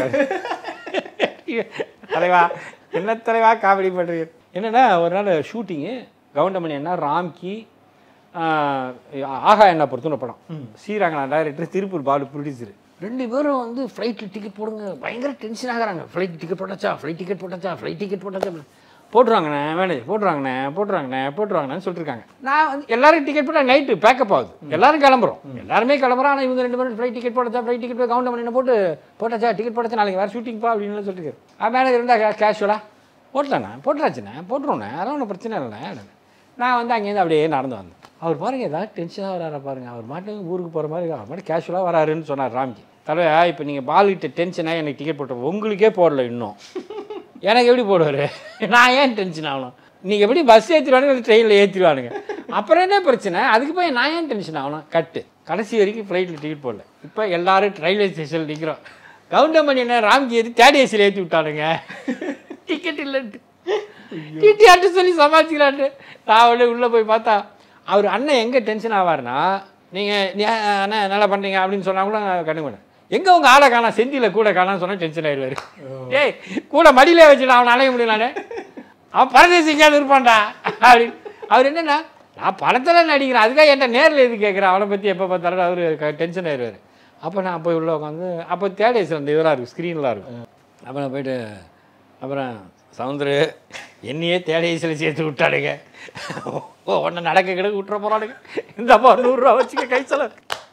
தலைவா என்ன தலைவா காமெடி பண்ணுறீங்க என்னென்னா ஒரு நாள் ஷூட்டிங்கு கவுண்டமணி என்ன ராம்கி ஆஹ், ஆகா என்ன பொறுத்துன படம் ஸ்ரீரங்கனா டைரக்டர் திருப்பூர் பாலு ப்ரொடியூசர் ரெண்டு பேரும் வந்து ஃப்ளைட்டில் டிக்கெட் போடுங்க பயங்கர டென்ஷன் ஆகுறாங்க ஃப்ளைட் டிக்கெட் போட்டாச்சா ஃப்ளைட் டிக்கெட் போட்டாச்சா ஃப்ளைட் டிக்கெட் போட்டாச்சா போட்டுருவாங்கண்ணே மேனேஜர் போட்டுருவாங்கண்ணே போட்டுருவாங்கண்ணே போட்டுருவாங்கண்ணேன்னு சொல்லிட்டு இருக்காங்க நான் வந்து எல்லாரும் டிக்கெட் போட்டால் நைட்டு பேக்கப் ஆகுது எல்லாரும் கிளம்புறோம் எல்லாருமே கிளம்புறோம் ஆனால் இவங்க ரெண்டு பேரும் ஃப்ளைட் டிக்கெட் போட்டாச்சா ஃப்ளைட் டிக்கெட் போய் கவுண்ட் பண்ணி போட்டு போட்டாச்சா டிக்கெட் போட்டாச்சா நாளைக்கு வேறு ஷூட்டிங்ப்பா அப்படின்னு சொல்லிட்டு ஆ மேனேஜர் இருந்தால் கேஷுவலாக போட்டலாண்ணா போட்டுறாச்சுண்ணே போட்டுருவோண்ணே அதெல்லாம் ஒன்றும் பிரச்சனை இல்லைண்ணே நான் வந்து அங்கேருந்து அப்படியே நடந்து வந்தேன் அவர் பாருங்க ஏதாவது டென்ஷனாக வராரா பாருங்க அவர் மாட்டுக்கு ஊருக்கு போகிற மாதிரி அவர் மாட்டு கேஷுவலாக வராருன்னு சொன்னார் ராம்ஜி தலைவா இப்போ நீங்கள் பால்கிட்ட டென்ஷனாக எனக்கு டிக்கெட் போட்ட உங்களுக்கே போடல இன்னும் எனக்கு எப்படி போடுவார் நான் ஏன் டென்ஷன் ஆகணும் நீங்கள் எப்படி பஸ் ஏற்றிடுவானுங்க ட்ரெயினில் ஏற்றிடுவானுங்க அப்புறம் என்ன பிரச்சனை அதுக்கு போய் நான் ஏன் டென்ஷன் ஆகணும் கட்டு கடைசி வரைக்கும் ஃப்ளைட்டில் டிக்கெட் போடல இப்போ எல்லாரும் ரயில்வே ஸ்டேஷனில் நிற்கிறோம் கவுண்டமணி என்ன ராம்ஜி ஏற்றி தேர்ட் ஏசியில் ஏற்றி விட்டானுங்க டிக்கெட் இல்லைன்ட்டு டிடிஆர்ட்டு சொல்லி சமாளிச்சுக்கிறான்ட்டு நான் உடனே உள்ளே போய் பார்த்தா அவர் அண்ணன் எங்கே டென்ஷன் ஆவார்னா நீங்கள் அண்ணன் நல்லா பண்ணுறீங்க அப்படின்னு சொன்னா கூட நான் கண்டுக்க மாட்டேன் எங்கே உங்கள் ஆளை காணா செந்தியில் கூட காணான்னு சொன்னால் டென்ஷன் ஆயிடுவார் டேய் கூட மடியிலே வச்சுட்டு அவன் அலைய முடியலானே அவன் பரதேசி எங்கேயாவது இருப்பான்டா அப்படின்னு அவர் என்னன்னா நான் படத்தில் நடிக்கிறேன் அதுக்காக என்கிட்ட நேரில் எது கேட்குறேன் அவனை பற்றி எப்போ பார்த்தாலும் அவர் டென்ஷன் ஆயிடுவார் அப்போ நான் போய் உள்ளே உட்காந்து அப்போ தேடேஸ் அந்த இதெல்லாம் இருக்கும் ஸ்க்ரீன்லாம் இருக்கும் அப்போ நான் போயிட்டு அப்புறம் சவுந்தரு என்னையே தேடையசில் சேர்த்து விட்டாடுங்க ஒன்று நடக்க கிடக்கு விட்டுற போகிறானுங்க இந்த அப்பா நூறுரூவா வச்சுக்க கை செலவு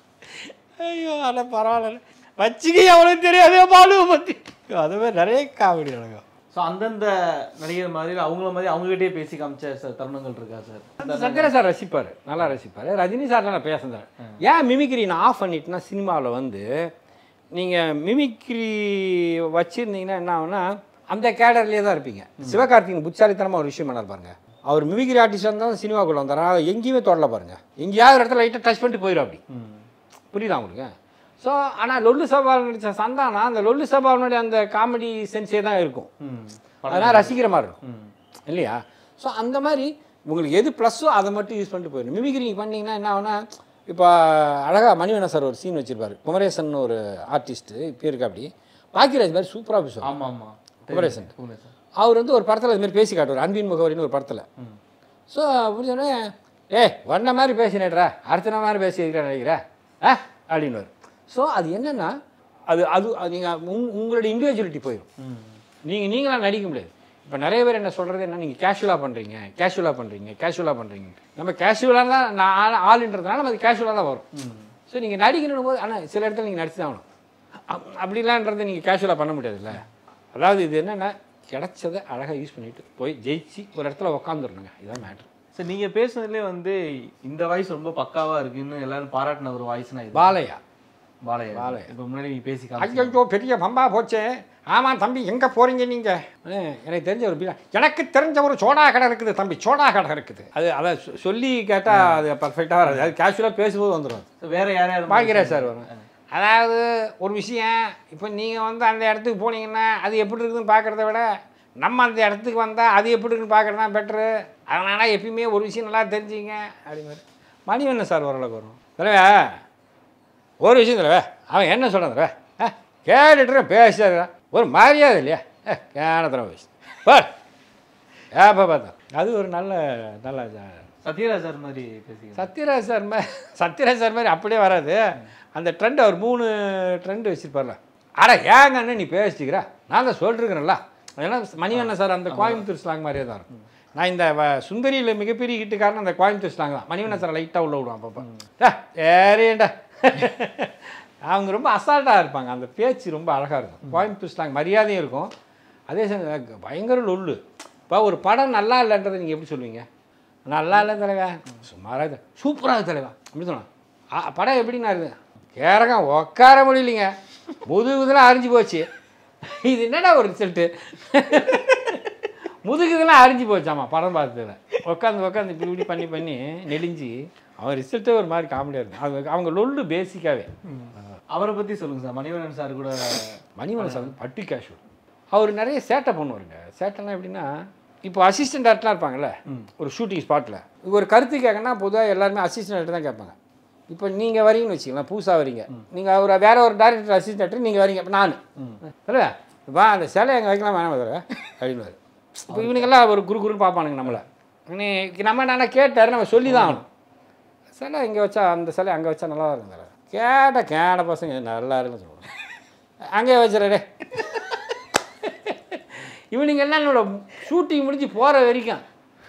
ஐயோ அதெல்லாம் பரவாயில்ல வச்சுக்க எவ்வளோ தெரியாதே பாலுவை பற்றி அது மாதிரி நிறைய காமெடி நடக்கும் ஸோ அந்தந்த நடிகர் மாதிரி இல்ல அவங்கள மாதிரி அவங்ககிட்டயே பேசி காமிச்ச சார் தருணங்கள் இருக்கா சார் சங்கர சார் ரசிப்பார் நல்லா ரசிப்பார் ரஜினி சார் நான் பேசுகிறேன் ஏன் மிமிக்ரி நான் ஆஃப் பண்ணிட்டேன்னா சினிமாவில் வந்து நீங்கள் மிமிக்ரி வச்சுருந்தீங்கன்னா என்ன ஆகும்னா அந்த கேடர்லேயே தான் இருப்பீங்க சிவகார்த்திகன் புச்சாலித்தனமாக ஒரு விஷயம் பண்ணார் பாருங்க அவர் மிமிக்ரி ஆர்டிஸ்டாக இருந்தாலும் சினிமாக்குள்ளே வந்தார் ஆனால் எங்கேயுமே தொடல பாருங்க எங்கேயாவது ஒரு இடத்துல லைட்டாக டச் பண்ணிட்டு போயிடும் அப்படி புரியுதா உங்களுக்கு ஸோ ஆனால் லொல்லு சபாவில் நடித்த சந்தானா அந்த லொல்லு சபாவினுடைய அந்த காமெடி சென்ஸே தான் இருக்கும் அதெல்லாம் ரசிக்கிற மாதிரி இருக்கும் இல்லையா ஸோ அந்த மாதிரி உங்களுக்கு எது ப்ளஸ்ஸோ அதை மட்டும் யூஸ் பண்ணிட்டு போயிடும் மிமிக்ரி பண்ணீங்கன்னா என்ன ஆகுனா இப்போ அழகாக மணிவண்ண சார் ஒரு சீன் வச்சிருப்பாரு குமரேசன் ஒரு ஆர்டிஸ்ட்டு இப்போ இருக்கா அப்படி பாக்கியராஜ் மாதிரி சூப்பராக பேசுவார் ஆமா ஆமா குமரேசன் குமரேசன் அவர் வந்து ஒரு படத்தில் இது மாதிரி பேசி காட்டுவார் அன்பின் முகவரின்னு ஒரு படத்தில் ஸோ புரிஞ்சோடனே ஏ வண்ண மாதிரி பேசினேட்ரா அடுத்த மாதிரி பேசி இருக்கிறேன் நினைக்கிறேன் ஆ அப்படின்னுவார் ஸோ அது என்னென்னா அது அது நீங்கள் உங்களுடைய இண்டிவிஜுவலிட்டி போயிடும் நீங்கள் நீங்களாம் நடிக்க முடியாது இப்போ நிறைய பேர் என்ன சொல்கிறது என்ன நீங்கள் கேஷுவலாக பண்ணுறீங்க கேஷுவலாக பண்ணுறீங்க கேஷுவலாக பண்ணுறீங்க நம்ம கேஷுவலாக தான் நான் ஆள் ஆளுன்றதுனால நம்ம அது கேஷுவலாக தான் வரும் ஸோ நீங்கள் நடிக்கணும் போது ஆனால் சில இடத்துல நீங்கள் நடிச்சு தான் ஆகணும் அப்- அப்படிலான்றதை நீங்கள் கேஷுவலாக பண்ண முடியாதுல்ல அதாவது இது என்னென்னா கிடைச்சதை அழகாக யூஸ் பண்ணிட்டு போய் ஜெயிச்சு ஒரு இடத்துல உக்காந்துடணுங்க இதான் மேட்ரு சார் நீங்க பேசுனதுலேயே வந்து இந்த வாய்ஸ் ரொம்ப பக்காவா இருக்குன்னு எல்லாரும் பாராட்டின ஒரு வாய்ஸ்னா இது பாலையா பாலையா பாலையா. இப்போ முன்னாடி நீங்க பேசி காமிச்சீங்க. ஐயோ பெரிய பம்பா போச்சே ஆமாம் தம்பி எங்கே போகிறீங்க நீங்கள் எனக்கு தெரிஞ்ச ஒரு பீடா எனக்கு தெரிஞ்ச ஒரு சோடா கடை இருக்குது தம்பி சோடா கடை இருக்குது அது அதை சொ- சொல்லி கேட்டால் அது பர்ஃபெக்டாக வராது அது கேஷுவலாக பேசும்போது வந்துடும் So, வேற யார் யார் பாக்கிறேன் சார் வரும் அதாவது ஒரு விஷயம் இப்போ நீங்கள் வந்து அந்த இடத்துக்கு போனீங்கன்னா அது எப்படி இருக்குதுன்னு பார்க்குறத விட நம்ம அந்த இடத்துக்கு வந்தால் அது எப்படி இருக்குன்னு பார்க்குறது தான் பெட்ரு அதனால் எப்பயுமே ஒரு விஷயம் நல்லா தெரிஞ்சுங்க அப்படிங்கிற மணிவண்ணன் சார் ஓரளவுக்கு வரும் தலைவா ஒரு விஷயம் தலைவா அவன் என்ன சொல்கிறான் தலைவா ஆ கேட்டுட்டு பேசுறா ஒரு மரியாதை இல்லையா ஏ கேனத்தனம் பேசு பார் ஏப்பா பார்த்தா அது ஒரு நல்ல நல்ல ஜா- சத்யராஜ் சார் மாதிரி பேசிக்கிறேன் சத்யராஜ் சார் மாதிரி சத்யராஜ் சார் மாதிரி அப்படியே வராது அந்த ட்ரெண்ட் அவர் மூணு ட்ரெண்ட் வச்சிருப்பார்ல அட ஏங்க அண்ணன் நீ பேசிக்கிறா நான் தான் சொல்லிருக்கிறேன்ல ஏன்னா மணிவண்ணன் சார் அந்த கோயம்புத்தூர் ஸ்லாங் மாதிரியே தான் இருக்கும் நான் இந்த வ- சுந்தரியில் மிகப்பெரிய ஹிட்டுக்காரன் அந்த கோயம்புத்தூர் ஸ்லாங் தான் மணிவண்ணன் சார் லைட்டாக உள்ள விடுவான் அப்பப்போ சரிண்டா அவங்க ரொம்ப அசால்ட்டாக இருப்பாங்க அந்த பேச்சு ரொம்ப அழகாக இருக்கும் கோயம்புத்தூர் ஸ்லாங் மரியாதையும் இருக்கும் அதே சமயம் பயங்கர லொல்லு இப்போ ஒரு படம் நல்லா இல்லைன்றதை நீங்கள் எப்படி சொல்லுவீங்க நல்லா இல்லை தலைவா சுமாராக இது சூப்பராக தலைவா அப்படி சொல்லலாம் ஆ, படம் எப்படின்னா இருக்குது கேரகம் உட்கார முடியலைங்க முதுகுதெல்லாம் அரிஞ்சு போச்சு இது என்னடா ஒரு ரிசல்ட்டு முதுகுதெல்லாம் அரிஞ்சு போச்சாமா படம் பார்த்ததுல உட்காந்து உட்காந்து இப்படி இப்படி பண்ணி பண்ணி நெளிஞ்சு அவன் ரிசல்ட்டே ஒரு மாதிரி காமெடியாக இருக்கும் அவங்க அவங்க லொல்லு பேசிக்காவே அவரை பத்தி சொல்லுங்க சார் மணிவண்ணன் சார் கூட மணிமலை சார் வந்து பட்டு கேஷுவல் அவர் நிறைய சேட்டை பண்ணுவாருங்க சேட்டைலாம் எப்படின்னா இப்போ அசிஸ்டன்ட் டேரக்டர்லாம் இருப்பாங்கல்ல ஒரு ஷூட்டிங் ஸ்பாட்டில் ஒரு கருத்து கேட்கணும்னா பொதுவாக எல்லாருமே அசிஸ்டன்ட் டேரக்டர் தான் கேட்பாங்க இப்போ நீங்கள் வரீங்கன்னு வச்சுக்கலாம் புதுசாக வரீங்க நீங்கள் ஒரு வேற ஒரு டேரக்டர் அசிஸ்டன்ட் டேரக்டர் நீங்கள் வரீங்க இப்போ நான் இல்லை வா அந்த சிலை எங்கே வைக்கலாம் வேணாம் தர அப்படின்னு இப்போ இவனுங்கெல்லாம் ஒரு குரு குருன்னு பார்ப்பானுங்க நம்மளை நீ நம்ம என்ன கேட்டார் நம்ம சொல்லி தான் ஆகணும் சிலை இங்கே வச்சா அந்த சிலை அங்கே வச்சா நல்லா இருக்கும் தர கேட்ட கேட பசங்க நல்லா இருக்குன்னு சொல்லுவாங்க அங்கே வச்சுறே இவனுங்க எல்லாம் என்னோட ஷூட்டிங் முடிஞ்சு போகிற வரைக்கும்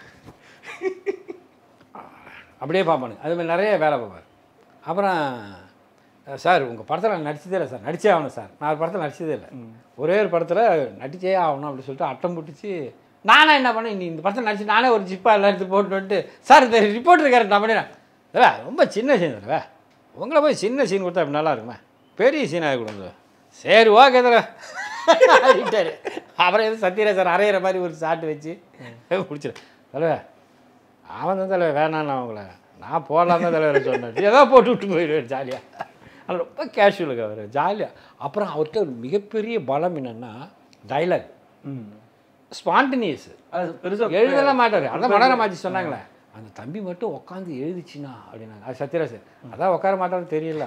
அப்படியே பார்ப்பானுங்க அது மாதிரி நிறைய வேலை பார்ப்பார் அப்புறம் அஹ், சார் உங்கள் படத்தில் நான் நடிச்சதே இல்லை சார் நடிச்சே ஆகணும் சார் நான் ஒரு படத்தில் நடிச்சதே இல்லை ஒரே ஒரு படத்தில் நடிச்சே ஆகணும் அப்படின்னு சொல்லிட்டு அட்டம் பிடிச்சி நானே என்ன பண்ணேன் நீ இந்த படத்தில் நடிச்சு நானே ஒரு ஜிப்பா எல்லாம் எடுத்து போட்டு வந்துட்டு சார் இந்த ரிப்போர்ட் இருக்காரு நான் பண்ணிடுறேன் இல்லை ரொம்ப சின்ன சீன் இல்லை உங்களை போய் சின்ன சீன் கொடுத்தா அப்படி நல்லா இருக்குமே பெரிய சீனாக கொடுங்க சரி ஓகே தர அப்படின்ட்டாரு அப்புறம் எதுவும் சத்யராஜ் சார் அரையிற மாதிரி ஒரு சாட்டு வச்சு பிடிச்சிரு தலைவா அவன் தான் தலைவர் வேணான்னு அவங்கள நான் போடலாம் தான் தலைவர் சொன்னேன் ஏதோ போட்டு விட்டு போயிடுவார் ஜாலியாக அது ரொம்ப கேஷுவலுக்கு அவர் ஜாலியாக அப்புறம் அவர்கிட்ட ஒரு மிகப்பெரிய பலம் என்னென்னா டைலாக் ஸ்பான்டினியஸ் அது பெருசா எழுதலாம் மாட்டார் அதான் மனோரமாச்சி சொன்னாங்களே அந்த தம்பி மட்டும் உட்காந்து எழுதிச்சினா அப்படின்னாங்க அது சத்யராஜ் அதான் உட்கார மாட்டாருன்னு தெரியல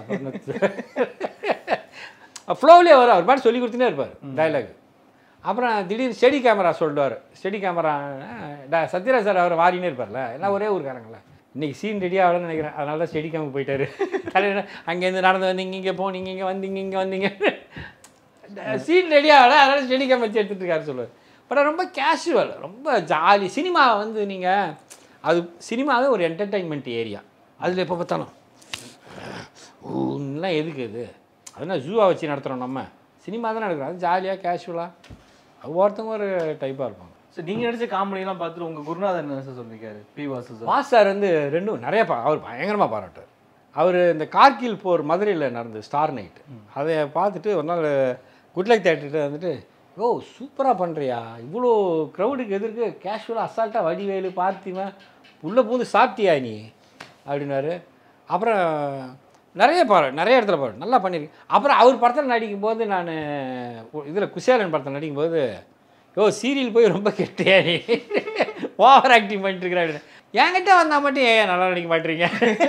ஃப்ளோவிலே வரும் அவர் பாட்டு சொல்லி கொடுத்துனே இருப்பார் டைலாக் அப்புறம் திடீர்னு ஸ்டெடி கேமரா சொல்லுவார் ஸ்டெடி கேமரா சத்யராஜ் சார் அவர் வாரினே இருப்பார்ல எல்லாம் ஒரே ஊருக்காரங்கள இன்னைக்கு சீன் ரெடி ஆகலன்னு நினைக்கிறேன் அதனால தான் ஸ்டெடி கேமுக்கு போயிட்டாரு தலைவர் அங்கேருந்து நடந்து வந்தீங்க இங்கே போனீங்க இங்கே வந்தீங்க இங்கே வந்தீங்க சீன் ரெடி ஆகல அதனால ஸ்டெடி கேம் வச்சு எடுத்துட்டு இருக்காரு சொல்லுவார் பட் ரொம்ப கேஷுவல் ரொம்ப ஜாலி சினிமா வந்து நீங்கள் அது சினிமாவே ஒரு என்டர்டெயின்மெண்ட் ஏரியா அதில் எப்போ பார்த்தாலும் ஊன்னுலாம் எதுக்கு இது அதனால் ஜூவாக வச்சு நடத்துகிறோம் நம்ம சினிமா தானே நடக்கிறோம் அது ஜாலியாக கேஷுவலாக ஒவ்வொருத்தவங்க ஒரு டைப்பாக இருப்பாங்க So, நீங்க நடிச்ச காமெடி எல்லாம் பார்த்துட்டு உங்க குருநாதர் என்ன சார் சொல்லிருக்காரு P Vasu sir mass sir வந்து ரெண்டும் நிறைய பா அவர் பயங்கரமாக பாராட்டார் அவர் இந்த கார்கில் போர் மதுரையில் நடந்தது ஸ்டார் நைட் அதை பார்த்துட்டு ஒரு நாள் குட்லக் தேட்டர்கிட்ட வந்துட்டு ஓ சூப்பராக பண்ணுறியா இவ்வளோ க்ரௌடுக்கு எதிர்க்கு கேஷுவலாக அசால்ட்டாக வடிவேலு பார்த்திவன் உள்ளே பூந்து சாப்பிட்டியா நீ அப்படின்னாரு அப்புறம் நிறைய பாரு நிறைய இடத்துல பாரு நல்லா பண்ணியிருக்கு அப்புறம் அவர் படத்தில் நடிக்கும்போது நான் இதில் குசேலன் படத்தில் நடிக்கும்போது ஓ சீரியல் போய் ரொம்ப கெட்டியா நீ ஓவர் ஆக்டிங் பண்ணிட்டு இருக்கிற அப்படின்னு என்கிட்ட வந்தால் மட்டும் ஏன் நல்லா நடிக்க மாட்டீங்க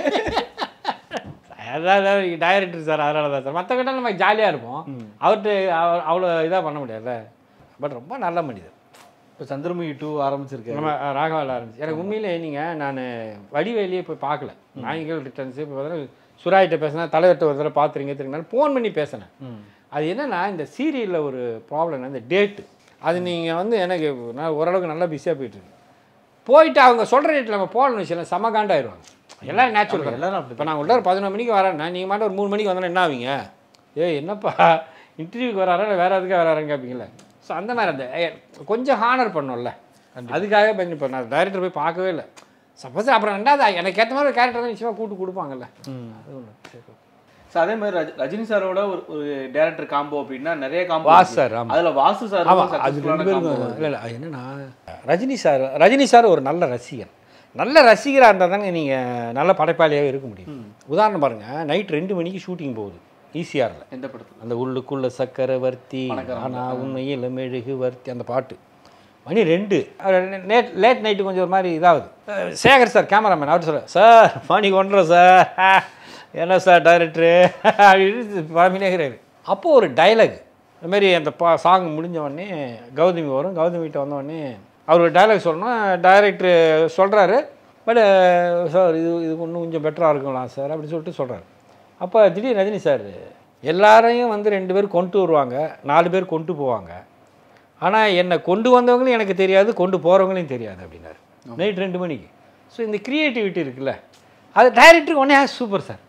அதாவது டைரக்டர் சார் அதனால தான் சார் மற்ற கிட்ட நம்ம ஜாலியாக இருப்போம் அவர்கிட்ட அவர் அவ்வளோ இதாக பண்ண முடியாதுல்ல பட் ரொம்ப நல்ல மனிதர் இப்போ சந்திரமுகி டூ ஆரம்பிச்சிருக்காரு நம்ம ராகவாவில் ஆரம்பிச்சு எனக்கு உண்மையிலே நீங்கள் நான் வடிவேலியே போய் பார்க்கல நாய்கள் ரிட்டர்ன்ஸ் இப்போ பார்த்தீங்கன்னா சுராயிட்ட பேசினா தலைவர்கிட்ட ஒரு தடவை பார்த்துருங்க திருங்க ஃபோன் பண்ணி பேசினேன் அது என்னன்னா இந்த சீரியலில் ஒரு ப்ராப்ளம் இந்த டேட்டு அது நீங்கள் வந்து எனக்கு நான் ஓரளவுக்கு நல்லா பிஸியாக போயிட்டுருக்கு போயிட்டு அவங்க சொல்கிற ரேட்டில் நம்ம போடணும் வச்சுக்கலாம் செம காண்டாயிருவாங்க எல்லாம் நேச்சுரல் எல்லாரும் அப்படி இப்போ நான் உள்ள ஒரு பதினொரு மணிக்கு வரேன்னா நீங்கள் மட்டும் ஒரு மூணு மணிக்கு வந்தோன்னா என்ன ஆவீங்க ஏய் என்னப்பா இன்டர்வியூக்கு வராரா இல்லை வேறு எதுக்காக வராருன்னு கேட்பீங்களே ஸோ அந்த மாதிரி அந்த ஏ, கொஞ்சம் ஹானர் பண்ணோம்ல அதுக்காக பண்ணி இப்போ நான் டைரக்டர் போய் பார்க்கவே இல்லை சப்போஸ் அப்புறம் ரெண்டாவது எனக்கு ஏற்ற மாதிரி ஒரு கேரக்டர் தான் நிச்சயமாக கூட்டு கொடுப்பாங்கல்ல அது ஒன்று சரி So, அதே மாதிரி ரஜ- ரஜினி சாரோட ஒரு ஒரு டேரக்டர் காம்போ அப்படின்னா நிறைய காம்போ வாசு சார், ஆமா. அதுல வாசு சார் ஆமாம் அது ரெண்டு பேருக்கும் இல்லை இல்லை அது என்னன்னா ரஜினி சார் ரஜினி சார் ஒரு நல்ல ரசிகர் நல்ல ரசிகராக இருந்தால் தானே நீங்கள் நல்ல படைப்பாளியாகவே இருக்க முடியும் உதாரணம் பாருங்கள் நைட் ரெண்டு மணிக்கு ஷூட்டிங் போகுது ஈசிஆரில் எந்த படத்துல அந்த உள்ளுக்குள்ள சக்கரவர்த்தி ஆனால் உண்மையில் மெழுகு வர்த்தி அந்த பாட்டு மணி ரெண்டு லேட் லேட் நைட்டு கொஞ்சம் ஒரு மாதிரி இதாகுது அஹ் சேகர் சார் கேமராமேன் அவர் சொல்ல சார் மணி ஒன்றரை சார் என்ன சார் டைரக்டரு அப்படின்னு பாமினேகிறாரு அப்போது ஒரு டைலாக் இந்த மாதிரி அந்த பா சாங் முடிஞ்ச உடனே கௌதமி வரும் கௌதமிகிட்ட வந்த உடனே அவர் ஒரு டைலாக் சொல்லணும் டைரக்டர் சொல்கிறாரு பட் சார் இது இது இன்னும் கொஞ்சம் பெட்டராக இருக்கலாம் சார் அப்படின்னு சொல்லிட்டு சொல்கிறாரு அப்போ திடீர் ரஜினி சார் எல்லாரையும் வந்து ரெண்டு பேர் கொண்டு வருவாங்க நாலு பேர் கொண்டு போவாங்க ஆனால் என்னை கொண்டு வந்தவங்களும் எனக்கு தெரியாது கொண்டு போகிறவங்களையும் தெரியாது அப்படின்னாரு நைட் ரெண்டு மணிக்கு ஸோ இந்த க்ரியேட்டிவிட்டி இருக்குல்ல அது டைரக்டருக்கு உடனே சூப்பர் சார்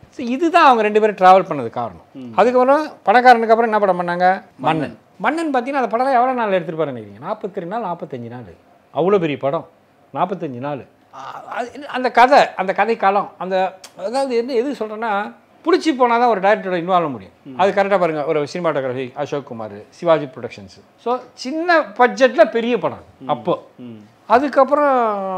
ஸோ இதுதான் அவங்க ரெண்டு பேரும் ட்ராவல் பண்ணது காரணம் அதுக்கப்புறம் பணக்காரனுக்கு அப்புறம் என்ன படம் பண்ணாங்க மன்னன் மன்னன் பார்த்தீங்கன்னா அந்த படம் எவ்வளோ நாள் எடுத்துகிட்டு போகிறேன் நினைக்கிறீங்க நாற்பத்தி ரெண்டு நாள் நாற்பத்தஞ்சு நாள் அவ்வளோ பெரிய படம் நாற்பத்தஞ்சு நாள் அ- அது- அந்த கதை அந்த கதை காலம் அந்த அதாவது என்ன எது சொல்கிறேன்னா பிடிச்சி போனால் தான் ஒரு டேரக்டரோட இன்வால்வ் ஆக முடியும் அது கரெக்டாக பாருங்கள் ஒரு cinematography Ashok Kumar Sivaji productions so சின்ன பட்ஜெட்டில் பெரிய படம் அப்போ அதுக்கப்புறம்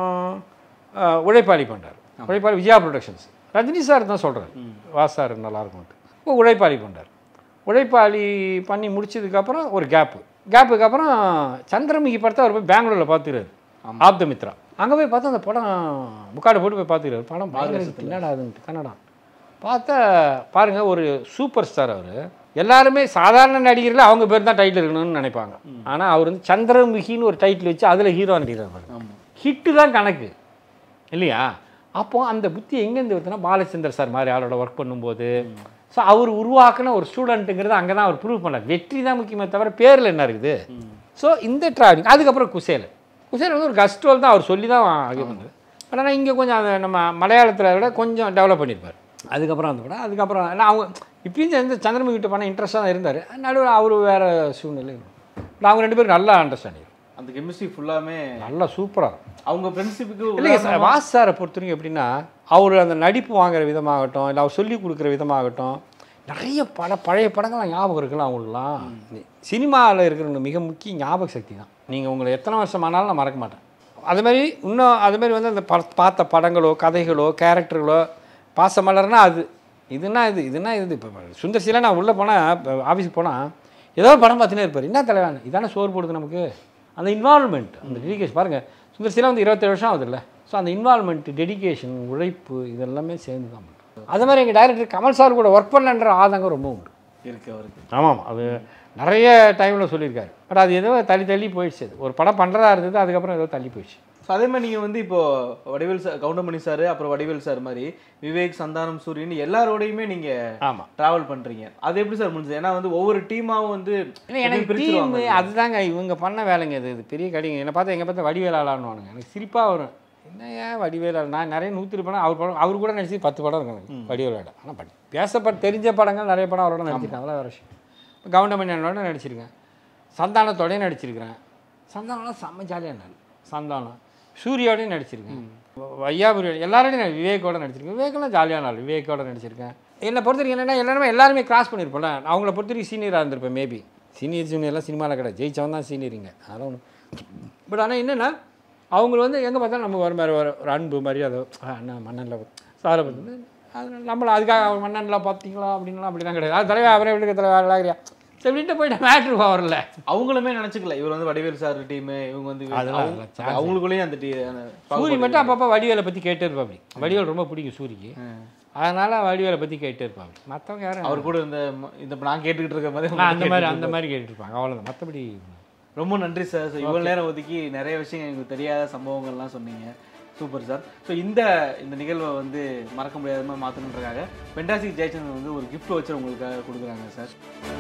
அஹ், உழைப்பாளி பண்ணுறாரு உழைப்பாளி விஜயா ப்ரொடக்ஷன்ஸ் ரஜினி சார் தான் சொல்கிறார் வா சார் நல்லா இருக்கும்ட்டு இப்போ உழைப்பாளி பண்ணார் உழைப்பாளி பண்ணி முடிச்சதுக்கப்புறம் ஒரு கேப்பு கேப்புக்கு அப்புறம் சந்திரமுகி படத்தை அவர் போய் பெங்களூரில் பார்த்துக்கிறாரு ஆப்த மித்ரா அங்கே போய் பார்த்தா அந்த படம் புக்காடை போட்டு போய் பார்த்துக்கிறாரு படம் பயங்கர என்னடா அதுன்ட்டு கன்னடா பார்த்தா பாருங்க ஒரு சூப்பர் ஸ்டார் அவர் எல்லாருமே சாதாரண நடிகர்கள் அவங்க பேர் தான் டைட்டில் இருக்கணும்னு நினைப்பாங்க ஆனால் அவர் வந்து சந்திரமுகின்னு ஒரு டைட்டில் வச்சு அதில் ஹீரோ நடிக்கிறார் ஹிட்டு தான் கணக்கு இல்லையா அப்போ அந்த புத்தி எங்கேருந்து வருதுன்னா பாலச்சந்தர் சார் மாதிரி ஆளோட ஒர்க் பண்ணும்போது ஸோ அவர் உருவாக்குன ஒரு ஸ்டூடெண்ட்டுங்கிறது அங்கே தான் அவர் ப்ரூவ் பண்ணார் வெற்றி தான் முக்கியமே தவிர பேரில் என்ன இருக்குது ஸோ இந்த ட்ராவலிங் அதுக்கப்புறம் குசேல் குசேல் வந்து ஒரு கஸ்ட்ரோல் தான் அவர் சொல்லி தான் இது பண்ணுது பட் ஆனால் இங்கே கொஞ்சம் அந்த நம்ம மலையாளத்தில் விட கொஞ்சம் டெவலப் பண்ணியிருப்பார் அதுக்கப்புறம் அந்த படம் அதுக்கப்புறம் நான் அவங்க இப்பயும் இந்த சந்திரமுகி கிட்ட பண்ண இன்ட்ரெஸ்ட்டாக தான் இருந்தார் நடுவில் அவர் வேறு சூழ்நிலை பட் அவங்க ரெண்டு பேரும் நல்லா அண்டர்ஸ்டாண்டிங் அந்த கெமிஸ்ட்ரி ஃபுல்லாமே நல்லா சூப்பராக அவங்க ஃப்ரெண்ட்ஷிப்புக்கு இல்லைங்க சார் வாஸ் சாரை பொறுத்தவரைக்கும் எப்படின்னா அவர் அந்த நடிப்பு வாங்குற விதமாகட்டும் இல்லை அவர் சொல்லி கொடுக்குற விதமாகட்டும் நிறைய பட பழைய படங்கள்லாம் ஞாபகம் இருக்குல்ல அவங்களுக்குலாம் சினிமாவில் இருக்கிறவங்க மிக முக்கிய ஞாபக சக்தி தான் நீங்கள் உங்களை எத்தனை வருஷம் ஆனாலும் நான் மறக்க மாட்டேன் அது மாதிரி இன்னும் அது மாதிரி வந்து அந்த ப- பார்த்த படங்களோ கதைகளோ கேரக்டர்களோ பாசமலர்னா அது இதுனா இது இதுனா இது இப்போ சுந்தர்சிலாம் நான் உள்ளே போனால் ஆஃபீஸுக்கு போனால் ஏதோ ஒரு படம் பார்த்துனே இருப்பார் என்ன தலைவன் இதானே சோறு போடுது நமக்கு அந்த இன்வால்மெண்ட் அந்த டெடிகேஷன் பாருங்கள் சுந்தர்சிலாம் வந்து இருபத்தேழு வருஷம் ஆகுதுல்ல ஸோ அந்த இன்வால்மெண்ட் டெடிகேஷன் உழைப்பு இதெல்லாமே சேர்ந்து தான் பண்ணுறோம் அது மாதிரி எங்கள் டைரக்டர் கமல் சார் கூட ஒர்க் பண்ணன்ற ஆதங்கம் ரொம்ப உண்டு இருக்கு அவருக்கு ஆமாம் அது நிறைய டைமில் சொல்லியிருக்காரு பட் அது ஏதோ தள்ளி தள்ளி போயிடுச்சு அது ஒரு படம் பண்ணுறதா இருந்தது அதுக்கப்புறம் ஏதோ தள்ளி போயிடுச்சு ஸோ அதே மாதிரி நீங்கள் வந்து இப்போ வடிவேல் சார் கவுண்டமணி சார் அப்புறம் வடிவேல் சார் மாதிரி விவேக் சந்தானம் சூரியன் எல்லாரோடையுமே நீங்கள் ஆமாம் ட்ராவல் பண்ணுறீங்க அது எப்படி சார் முடிஞ்சது ஏன்னா வந்து ஒவ்வொரு டீமாவும் வந்து இல்லை எனக்கு டீம் அதுதாங்க இவங்க பண்ண வேலைங்க இது இது பெரிய கடிங்க என்னை பார்த்தா எங்கே பார்த்தா வடிவேல் ஆளானுவானுங்க எனக்கு சிரிப்பாக வரும் என்னையா வடிவேல் ஆள் நான் நிறைய நூற்றி படம் அவர் படம் அவர் கூட நடிச்சு பத்து படம் இருக்கு எனக்கு வடிவேலோட ஆனால் பட் பேசப்பட்ட தெரிஞ்ச படங்கள் நிறைய படம் அவரோட நடிச்சிருக்கேன் அதெல்லாம் வேறு விஷயம் இப்போ கவுண்டமணி அண்ணனோட நடிச்சிருக்கேன் சந்தானத்தோடய நடிச்சிருக்கிறேன் சந்தானம்லாம் செம்ம ஜாலியாக இருந்தார் சந்தானம் சூர்யாவோடய நடிச்சிருக்கேன் வையாபுரி எல்லாரோடையும் நான் விவேக்கோட நடிச்சிருக்கேன் விவேக்கெல்லாம் ஜாலியான ஆள் விவேக்கோட நடிச்சிருக்கேன் என்னை பொறுத்த வரைக்கும் என்னென்னா எல்லாருமே எல்லாருமே கிராஸ் பண்ணியிருப்போம்ல அவங்கள பொறுத்த வரைக்கும் சீனியராக இருந்திருப்பேன் மேபி சீனியர் ஜூனியர்லாம் சினிமாவில் கிடையாது ஜெயிச்சவன் தான் சீனியருங்க அதெல்லாம் ஒன்று பட் ஆனால் என்னென்னா அவங்க வந்து எங்கே பார்த்தாலும் நமக்கு ஒரு மாதிரி ஒரு ஒரு அன்பு மரியாதை ஆ, அண்ணா மன்னனில் சாரை பார்த்து அது நம்மளை அதுக்காக அவர் மன்னனில் பார்த்தீங்களா அப்படின்லாம் அப்படிலாம் கிடையாது அது தலைவர் அவரே விடுக்க தலைவர் ஆகிறியா சரி விட்டு போயிட்டு மேட்ரு வரல அவங்களுமே நினைச்சுக்கல இவர் வந்து வடிவேல் சார் டீம் இவங்க வந்து அதெல்லாம் அவங்க- அதெல்லாம் chance அவங்களுக்குள்ளேயும் அந்த டீ சூரி மட்டும் அப்பப்போ வடிவேலை பற்றி கேட்டே இருப்பாப்படி வடிவேல் ரொம்ப பிடிக்கும் சூரிக்கு அதனால வடிவேலை பற்றி கேட்டே இருப்பாங்க மற்றவங்க யாரும் அவர் கூட இந்த ம- இந்த இப்ப நான் கேட்டுக்கிட்டு இருக்க மாதிரி நான் அந்த அவங்க மாதிரி கேட்டுட்டு அந்த மாதிரி கேட்டுட்டு இருப்பாங்க அவ்வளோதான் மற்றபடி ரொம்ப நன்றி சார் ஸோ இவ்வளோ நேரம் ஒதுக்கி நிறைய விஷயம் எங்களுக்கு தெரியாத சம்பவங்கள்லாம் சொன்னீங்க சூப்பர் சார் ஸோ இந்த இந்த நிகழ்வை வந்து மறக்க முடியாத மாதிரி மாற்றணுன்றக்காக பெண்டாசிக் ஜெயச்சந்திரன் வந்து ஒரு gift வச்சு உங்களுக்காக கொடுக்குறாங்க சார்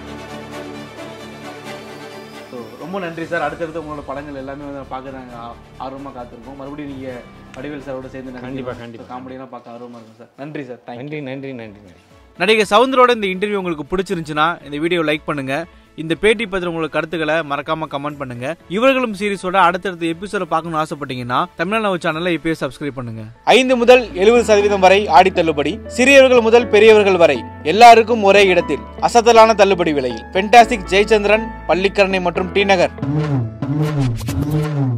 ஸோ ரொம்ப நன்றி சார் அடுத்தடுத்து உங்களோட படங்கள் எல்லாமே வந்து பார்க்க நாங்கள் ஆர்வமாக காத்திருக்கோம் மறுபடியும் நீங்கள் வடிவேல் சாரோட சேர்ந்து கண்டிப்பா, கண்டிப்பா. காமெடியெல்லாம் பார்க்க ஆர்வமாக இருக்கும் சார் நன்றி சார் தேங்க்யூ நன்றி நன்றி நன்றி நன்றி நடிகர் சவுந்தரோட இந்த இன்டர்வியூ உங்களுக்கு பிடிச்சிருந்துச்சுன்னா இந்த வீடியோ லைக் பண்ணுங்க இந்த பேட்டி பத்திர உங்களுக்கு கருத்துக்களை மறக்காம கமெண்ட் பண்ணுங்க இவர்களும் சீரிஸோட அடுத்தடுத்த எபிசோட பார்க்கணும்னு ஆசைப்பட்டீங்கன்னா தமிழ்நாடு சேனலை இப்பயே சப்ஸ்கிரைப் பண்ணுங்க ஐந்து முதல் எழுபது சதவீதம் வரை ஆடி தள்ளுபடி சிறியவர்கள் முதல் பெரியவர்கள் வரை எல்லாருக்கும் ஒரே இடத்தில் அசத்தலான தள்ளுபடி விலையில் பென்டாஸ்டிக் ஜெயச்சந்திரன் பள்ளிக்கரணை மற்றும் டி நகர்